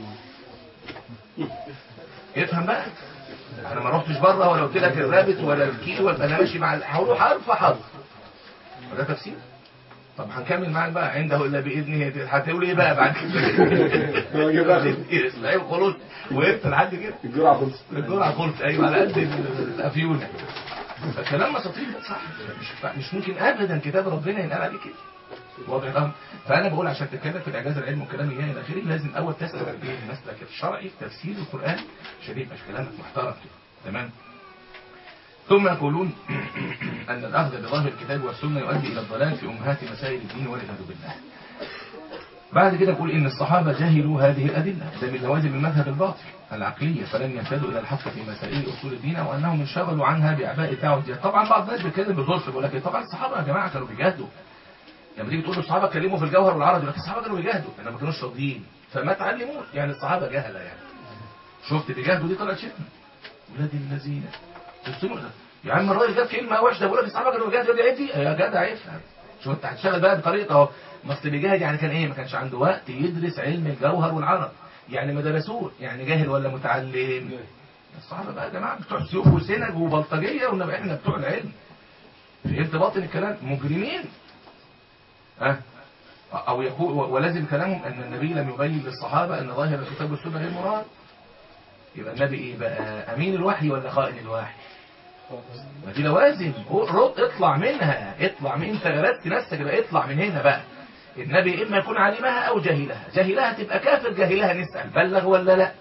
افهم بقى انا ما رحتش بره ولا قلت لك الرابط ولا الكي ولا انا ماشي مع ال- هقول حرف حرف وده تفسير طب هنكمل معاك بقى عنده الا باذنه هتقول ايه بقى بعد كده اسمعي وخلاص وقفت لحد كده الجرعه خلصت الجرعه قلت ايوه على قد ال- الافيونه فكلام مساطيل صح مش مش ممكن ابدا كتاب ربنا ينقال عليه كده واضح الامر فانا بقول عشان تتكلم في الاعجاز العلمي والكلام الجاي الى اخره لازم اول تسلك ايه المسلك الشرعي في تفسير القران عشان يبقى كلامك محترم كده تمام ثم يقولون ان الاخذ بظاهر الكتاب والسنه يؤدي الى الضلال في امهات مسائل الدين والعياذ بالله بعد كده بقول ان الصحابه جهلوا هذه الادله ده من لوازم المذهب الباطل العقليه فلم يهتدوا الى الحق في مسائل اصول الدين او انهم انشغلوا عنها باعباء الدعوه الجهاد طبعا بعض الناس بيتكلم بظرف بيقول لك إيه، طبعا الصحابه يا جماعه كانوا بيجاهدوا لما تيجي تقول له الصحابه اتكلموا في الجوهر والعرض يقول لك الصحابه كانوا بيجاهدوا انا ما كانوش راضيين فما تعلموش يعني الصحابه جهله يعني شفت بيجاهدوا دي طلعت شتم ولاد الذين تسمعوا ده يا عم الراجل جاب كلمه وحشه بقول لك الصحابه كانوا بيجاهدوا دي عيب دي يا جدع افهم شوف انت هتشتغل بقى بطريقه اهو ما اصل بيجاهد يعني كان ايه ما كانش عنده وقت يدرس علم الجوهر والعرض يعني ما درسوه يعني جاهل ولا متعلم الصحابه بقى يا جماعه بتوع سيوف وسنج وبلطجيه وانما احنا بتوع العلم فهمت باطن الكلام مجرمين ها او يقول ولازم كلامهم ان النبي لم يبين للصحابه ان ظاهر الكتاب والسنه غير مراد يبقى النبي ايه بقى امين الوحي ولا خائن الوحي ما دي لوازم رد اطلع منها اطلع من انت غرست نفسك بقى اطلع من هنا بقى النبي اما يكون علمها او جهلها جهلها تبقى كافر جهلها نسال بلغ ولا لا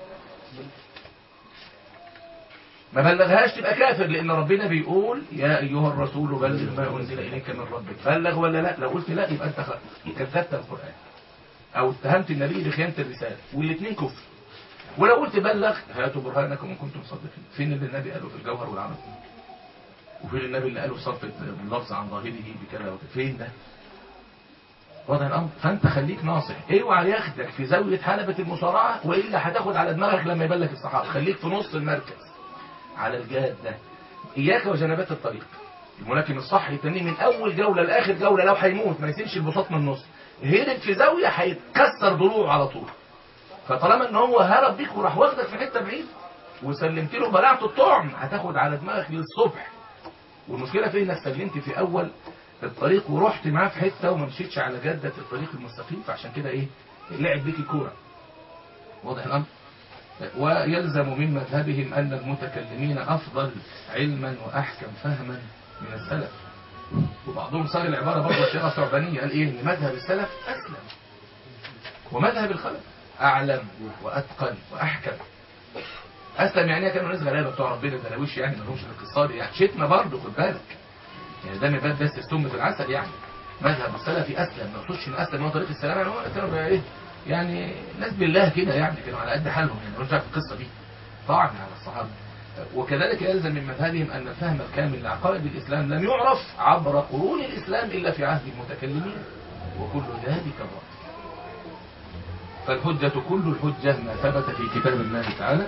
ما بلغهاش تبقى كافر لان ربنا بيقول يا ايها الرسول بلغ ما انزل اليك من ربك بلغ ولا لا لو قلت لا يبقى انت خ- كذبت القران او اتهمت النبي بخيانه الرساله والاثنين كفر ولو قلت بلغ هاتوا برهانكم ان كنتم صادقين فين اللي النبي قاله في الجوهر والعرض وفين النبي اللي قاله صرف اللفظ عن ظاهره بكذا وكذا فين ده واضح الامر فانت خليك ناصح اوعى ياخدك في زاويه حلبة المصارعه والا هتاخد على دماغك لما يبلغ الصحابه خليك في نص المركز على الجاد ده اياك وجنبات الطريق الملاكم الصح يتنيه من اول جوله لاخر جوله لو هيموت ما يسيبش البساط من النص هرب في زاويه هيتكسر ضلوعه على طول فطالما ان هو هرب بيك وراح واخدك في حته بعيد وسلمت له بلعت الطعم هتاخد على دماغك للصبح والمشكله في انك سلمت في اول الطريق ورحت معاه في حته وما مشيتش على جده الطريق المستقيم فعشان كده ايه لعب بيك الكوره واضح الامر ويلزم من مذهبهم أن المتكلمين أفضل علما وأحكم فهما من السلف وبعضهم صار العبارة برضه الشيخة الثعبانية قال إيه إن مذهب السلف أسلم ومذهب الخلف أعلم وأتقن وأحكم أسلم يعني كانوا ناس غلابة بتوع ربنا درويش يعني ما لهمش في الاقتصاد يعني شتمة برضه خد بالك يعني ده من باب بس السم في العسل يعني مذهب السلفي أسلم ما يقصدش إن أسلم هو طريق السلام يعني هو كانوا بقى إيه يعني ناس بالله كده يعني كانوا على قد حالهم يعني مش عارف القصة دي طعن على الصحابة وكذلك يلزم من مذهبهم أن الفهم الكامل لعقائد الإسلام لم يعرف عبر قرون الإسلام إلا في عهد المتكلمين وكل ذلك باطل فالحجة كل الحجة ما ثبت في كتاب الله تعالى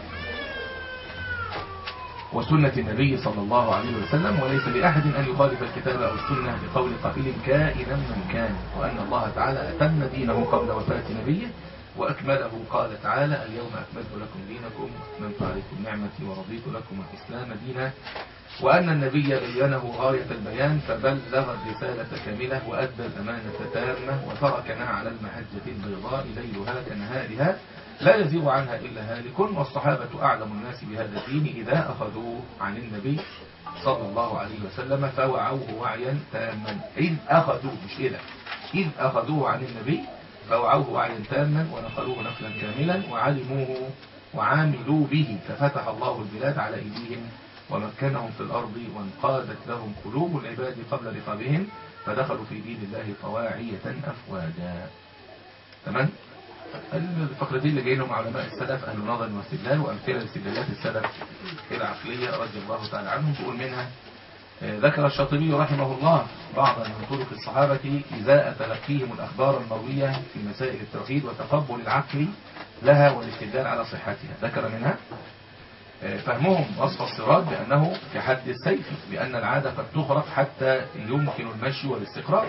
وسنة النبي صلى الله عليه وسلم وليس لأحد أن يخالف الكتاب أو السنة بقول قائل كائنا من كان وأن الله تعالى أتم دينه قبل وفاة نبيه وأكمله قال تعالى اليوم أكملت لكم دينكم وأتممت عليكم نعمتي ورضيت لكم الإسلام دينا وأن النبي بينه غاية البيان فبلغ الرسالة كاملة وأدى الأمانة تامة وتركنا على المحجة البيضاء ليلها كنهارها لا يزيغ عنها إلا هالك والصحابة أعلم الناس بهذا الدين إذا أخذوه عن النبي صلى الله عليه وسلم فوعوه وعيا تاما إذ أخذوه مش إذا إذ أخذوه عن النبي فوعوه وعيا تاما ونقلوه نقلا كاملا وعلموه وعاملوا به ففتح الله البلاد على أيديهم ومكنهم في الأرض وانقادت لهم قلوب العباد قبل رقابهم فدخلوا في دين الله طواعية أفواجا تمام الفقرتين اللي جايين هم علماء السلف أهل نظر واستدلال وأمثلة لاستدلالات السلف العقلية رضي الله تعالى عنهم تقول منها ذكر الشاطبي رحمه الله بعضا من طرق الصحابة إزاء تلقيهم الأخبار المروية في مسائل التوحيد وتقبل العقل لها والاستدلال على صحتها ذكر منها فهمهم وصف الصراط بأنه كحد السيف بأن العادة قد تخرق حتى يمكن المشي والاستقرار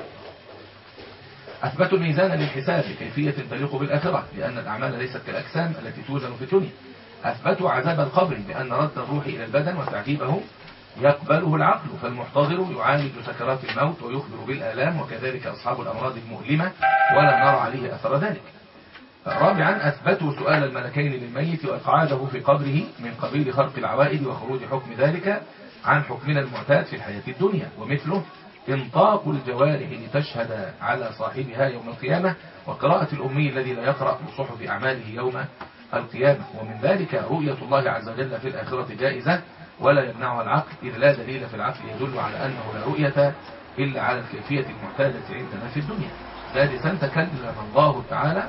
أثبتوا الميزان للحساب كيفية تليق بالآخرة لأن الأعمال ليست كالأجسام التي توزن في الدنيا أثبتوا عذاب القبر بأن رد الروح إلى البدن وتعذيبه يقبله العقل فالمحتضر يعالج سكرات الموت ويخبر بالآلام وكذلك أصحاب الأمراض المؤلمة ولم نرى عليه أثر ذلك رابعا أثبتوا سؤال الملكين للميت وإقعاده في قبره من قبيل خرق العوائد وخروج حكم ذلك عن حكمنا المعتاد في الحياة الدنيا ومثله انطاق الجوارح لتشهد على صاحبها يوم القيامة وقراءة الأمي الذي لا يقرأ بصحف أعماله يوم القيامة ومن ذلك رؤية الله عز وجل في الآخرة جائزة ولا يمنعها العقل إذ لا دليل في العقل يدل على أنه لا رؤية إلا على الكيفية المعتادة عندنا في الدنيا سادسا تكلم الله تعالى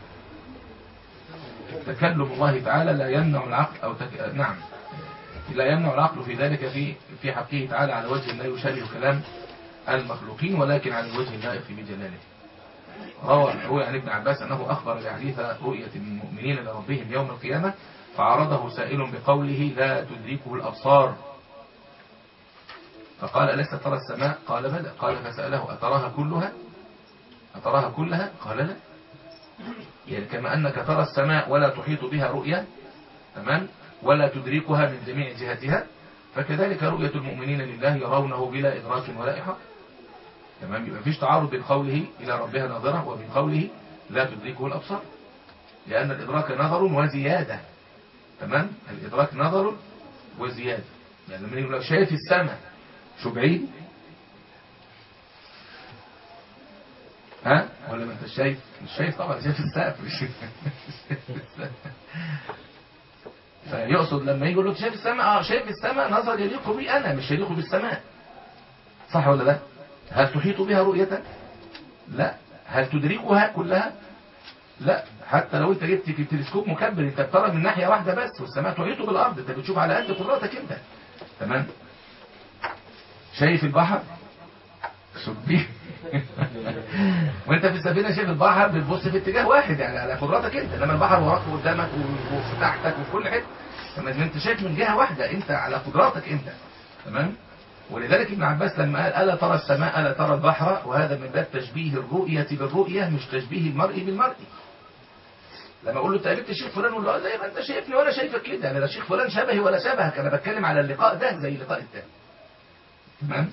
تكلم الله تعالى لا يمنع العقل أو تك... نعم لا يمنع العقل في ذلك في في حقه تعالى على وجه لا يشابه كلام المخلوقين ولكن على الوجه اللائق بجلاله روى روي عن ابن عباس أنه أخبر بحديث رؤية المؤمنين لربهم يوم القيامة فعرضه سائل بقوله لا تدركه الأبصار فقال ألست ترى السماء قال بلى قال فسأله أتراها كلها أتراها كلها قال لا يعني كما أنك ترى السماء ولا تحيط بها رؤية تمام ولا تدركها من جميع جهاتها فكذلك رؤية المؤمنين لله يرونه بلا إدراك ولا إحاطة تمام يبقى فيش تعارض بين قوله إلى ربها ناظرة وبين قوله لا تدركه الأبصار لأن الإدراك نظر وزيادة تمام الإدراك نظر وزيادة يعني لما يقول لك شايف السماء شو بعيد ها ولا ما انت شايف مش شايف طبعا شايف السقف مش فيقصد لما يجي يقول لك شايف السماء اه شايف السماء نظر يليق بي انا مش يليق بالسماء صح ولا لا هل تحيط بها رؤية لا هل تدركها كلها لا حتى لو انت جبت في تلسكوب مكبر انت بترى من ناحية واحدة بس والسماء تحيط بالارض انت بتشوف على قد قدراتك انت تمام شايف البحر سبيه وانت في السفينه شايف البحر بتبص في اتجاه واحد يعني على قدراتك انت انما البحر وراك وقدامك وفي تحتك وفي كل حته تمام انت شايف من جهه واحده انت على قدراتك انت تمام ولذلك ابن عباس لما قال الا ترى السماء الا ترى البحر وهذا من باب تشبيه الرؤيه بالرؤيه مش تشبيه المرء بالمرء لما اقول له انت قابلت الشيخ فلان يقول له آه زي ما انت شايفني وانا شايفك كده انا لا الشيخ فلان شبهي ولا شبهك انا بتكلم على اللقاء ده زي اللقاء التاني تمام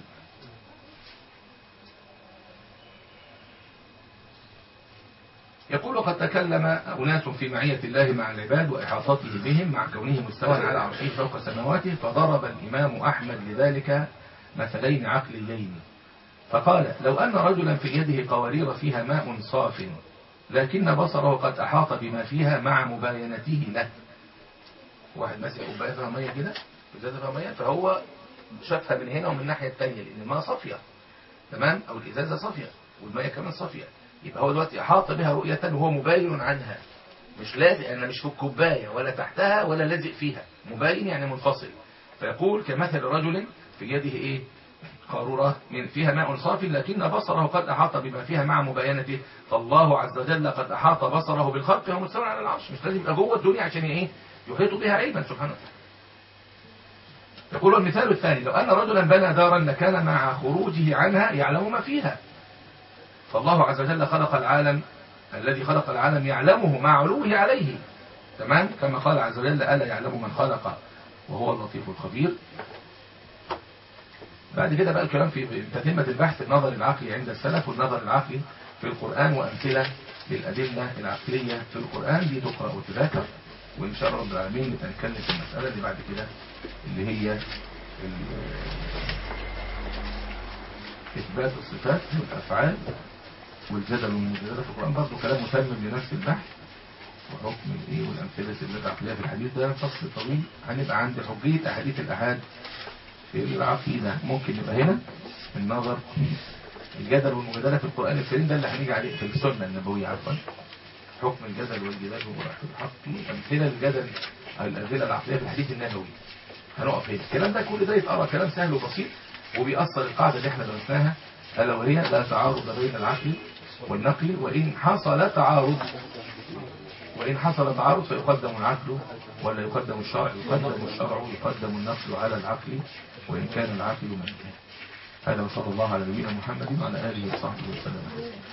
يقول وقد تكلم أناس في معية الله مع العباد وإحاطته بهم مع كونه مستوى على عرشه فوق سماواته فضرب الإمام أحمد لذلك مثلين عقليين فقال لو أن رجلا في يده قوارير فيها ماء صاف لكن بصره قد أحاط بما فيها مع مباينته له واحد ماسك كوباية فيها مية كده ازازة فيها مية فهو شافها من هنا ومن الناحية التانية لأن الماء صافية تمام أو الإزازة صافية والمية كمان صافية يبقى هو دلوقتي أحاط بها رؤية وهو مباين عنها مش لازق أنا مش في الكوباية ولا تحتها ولا لازق فيها مباين يعني منفصل فيقول كمثل رجل في يده إيه قارورة من فيها ماء صافي لكن بصره قد أحاط بما فيها مع مباينته فالله عز وجل قد أحاط بصره بالخلق وهو مستوى على العرش مش لازم يبقى جوه الدنيا عشان إيه يحيط بها علما سبحانه وتعالى يقول المثال الثاني لو أن رجلا بنى دارا لكان مع خروجه عنها يعلم ما فيها فالله عز وجل خلق العالم الذي خلق العالم يعلمه مع علوه عليه تمام كما قال عز وجل ألا يعلم من خلق وهو اللطيف الخبير بعد كده بقى الكلام في تتمة البحث النظر العقلي عند السلف والنظر العقلي في القرآن وأمثلة للأدلة العقلية في القرآن دي تقرأ وتذاكر وإن شاء الله رب العالمين نبقى نتكلم في المسألة اللي بعد كده اللي هي إثبات الصفات والأفعال والجدل والمجادلة في القرآن برضه كلام متمم لنفس البحث وحكم الايه والامثله اللي العقليه في الحديث ده فصل طويل هنبقى عند حجيه احاديث الاحاد في العقيده ممكن نبقى هنا النظر الجدل والمجادله في القران الكريم ده اللي هنيجي عليه في السنه النبويه عفوا حكم الجدل والجدال والحق امثله الجدل الادله العقليه في الحديث النبوي هنقف هنا الكلام ده كل ده يتقرا كلام سهل وبسيط وبيأثر القاعده اللي احنا درسناها الا وهي لا تعارض بين العقل والنقل وان حصل تعارض وإن حصل تعارض فيقدم العقل ولا يقدم الشرع يقدم الشرع يقدم النقل على العقل وإن كان العقل من كان هذا وصلى الله على نبينا محمد وعلى آله وصحبه وسلم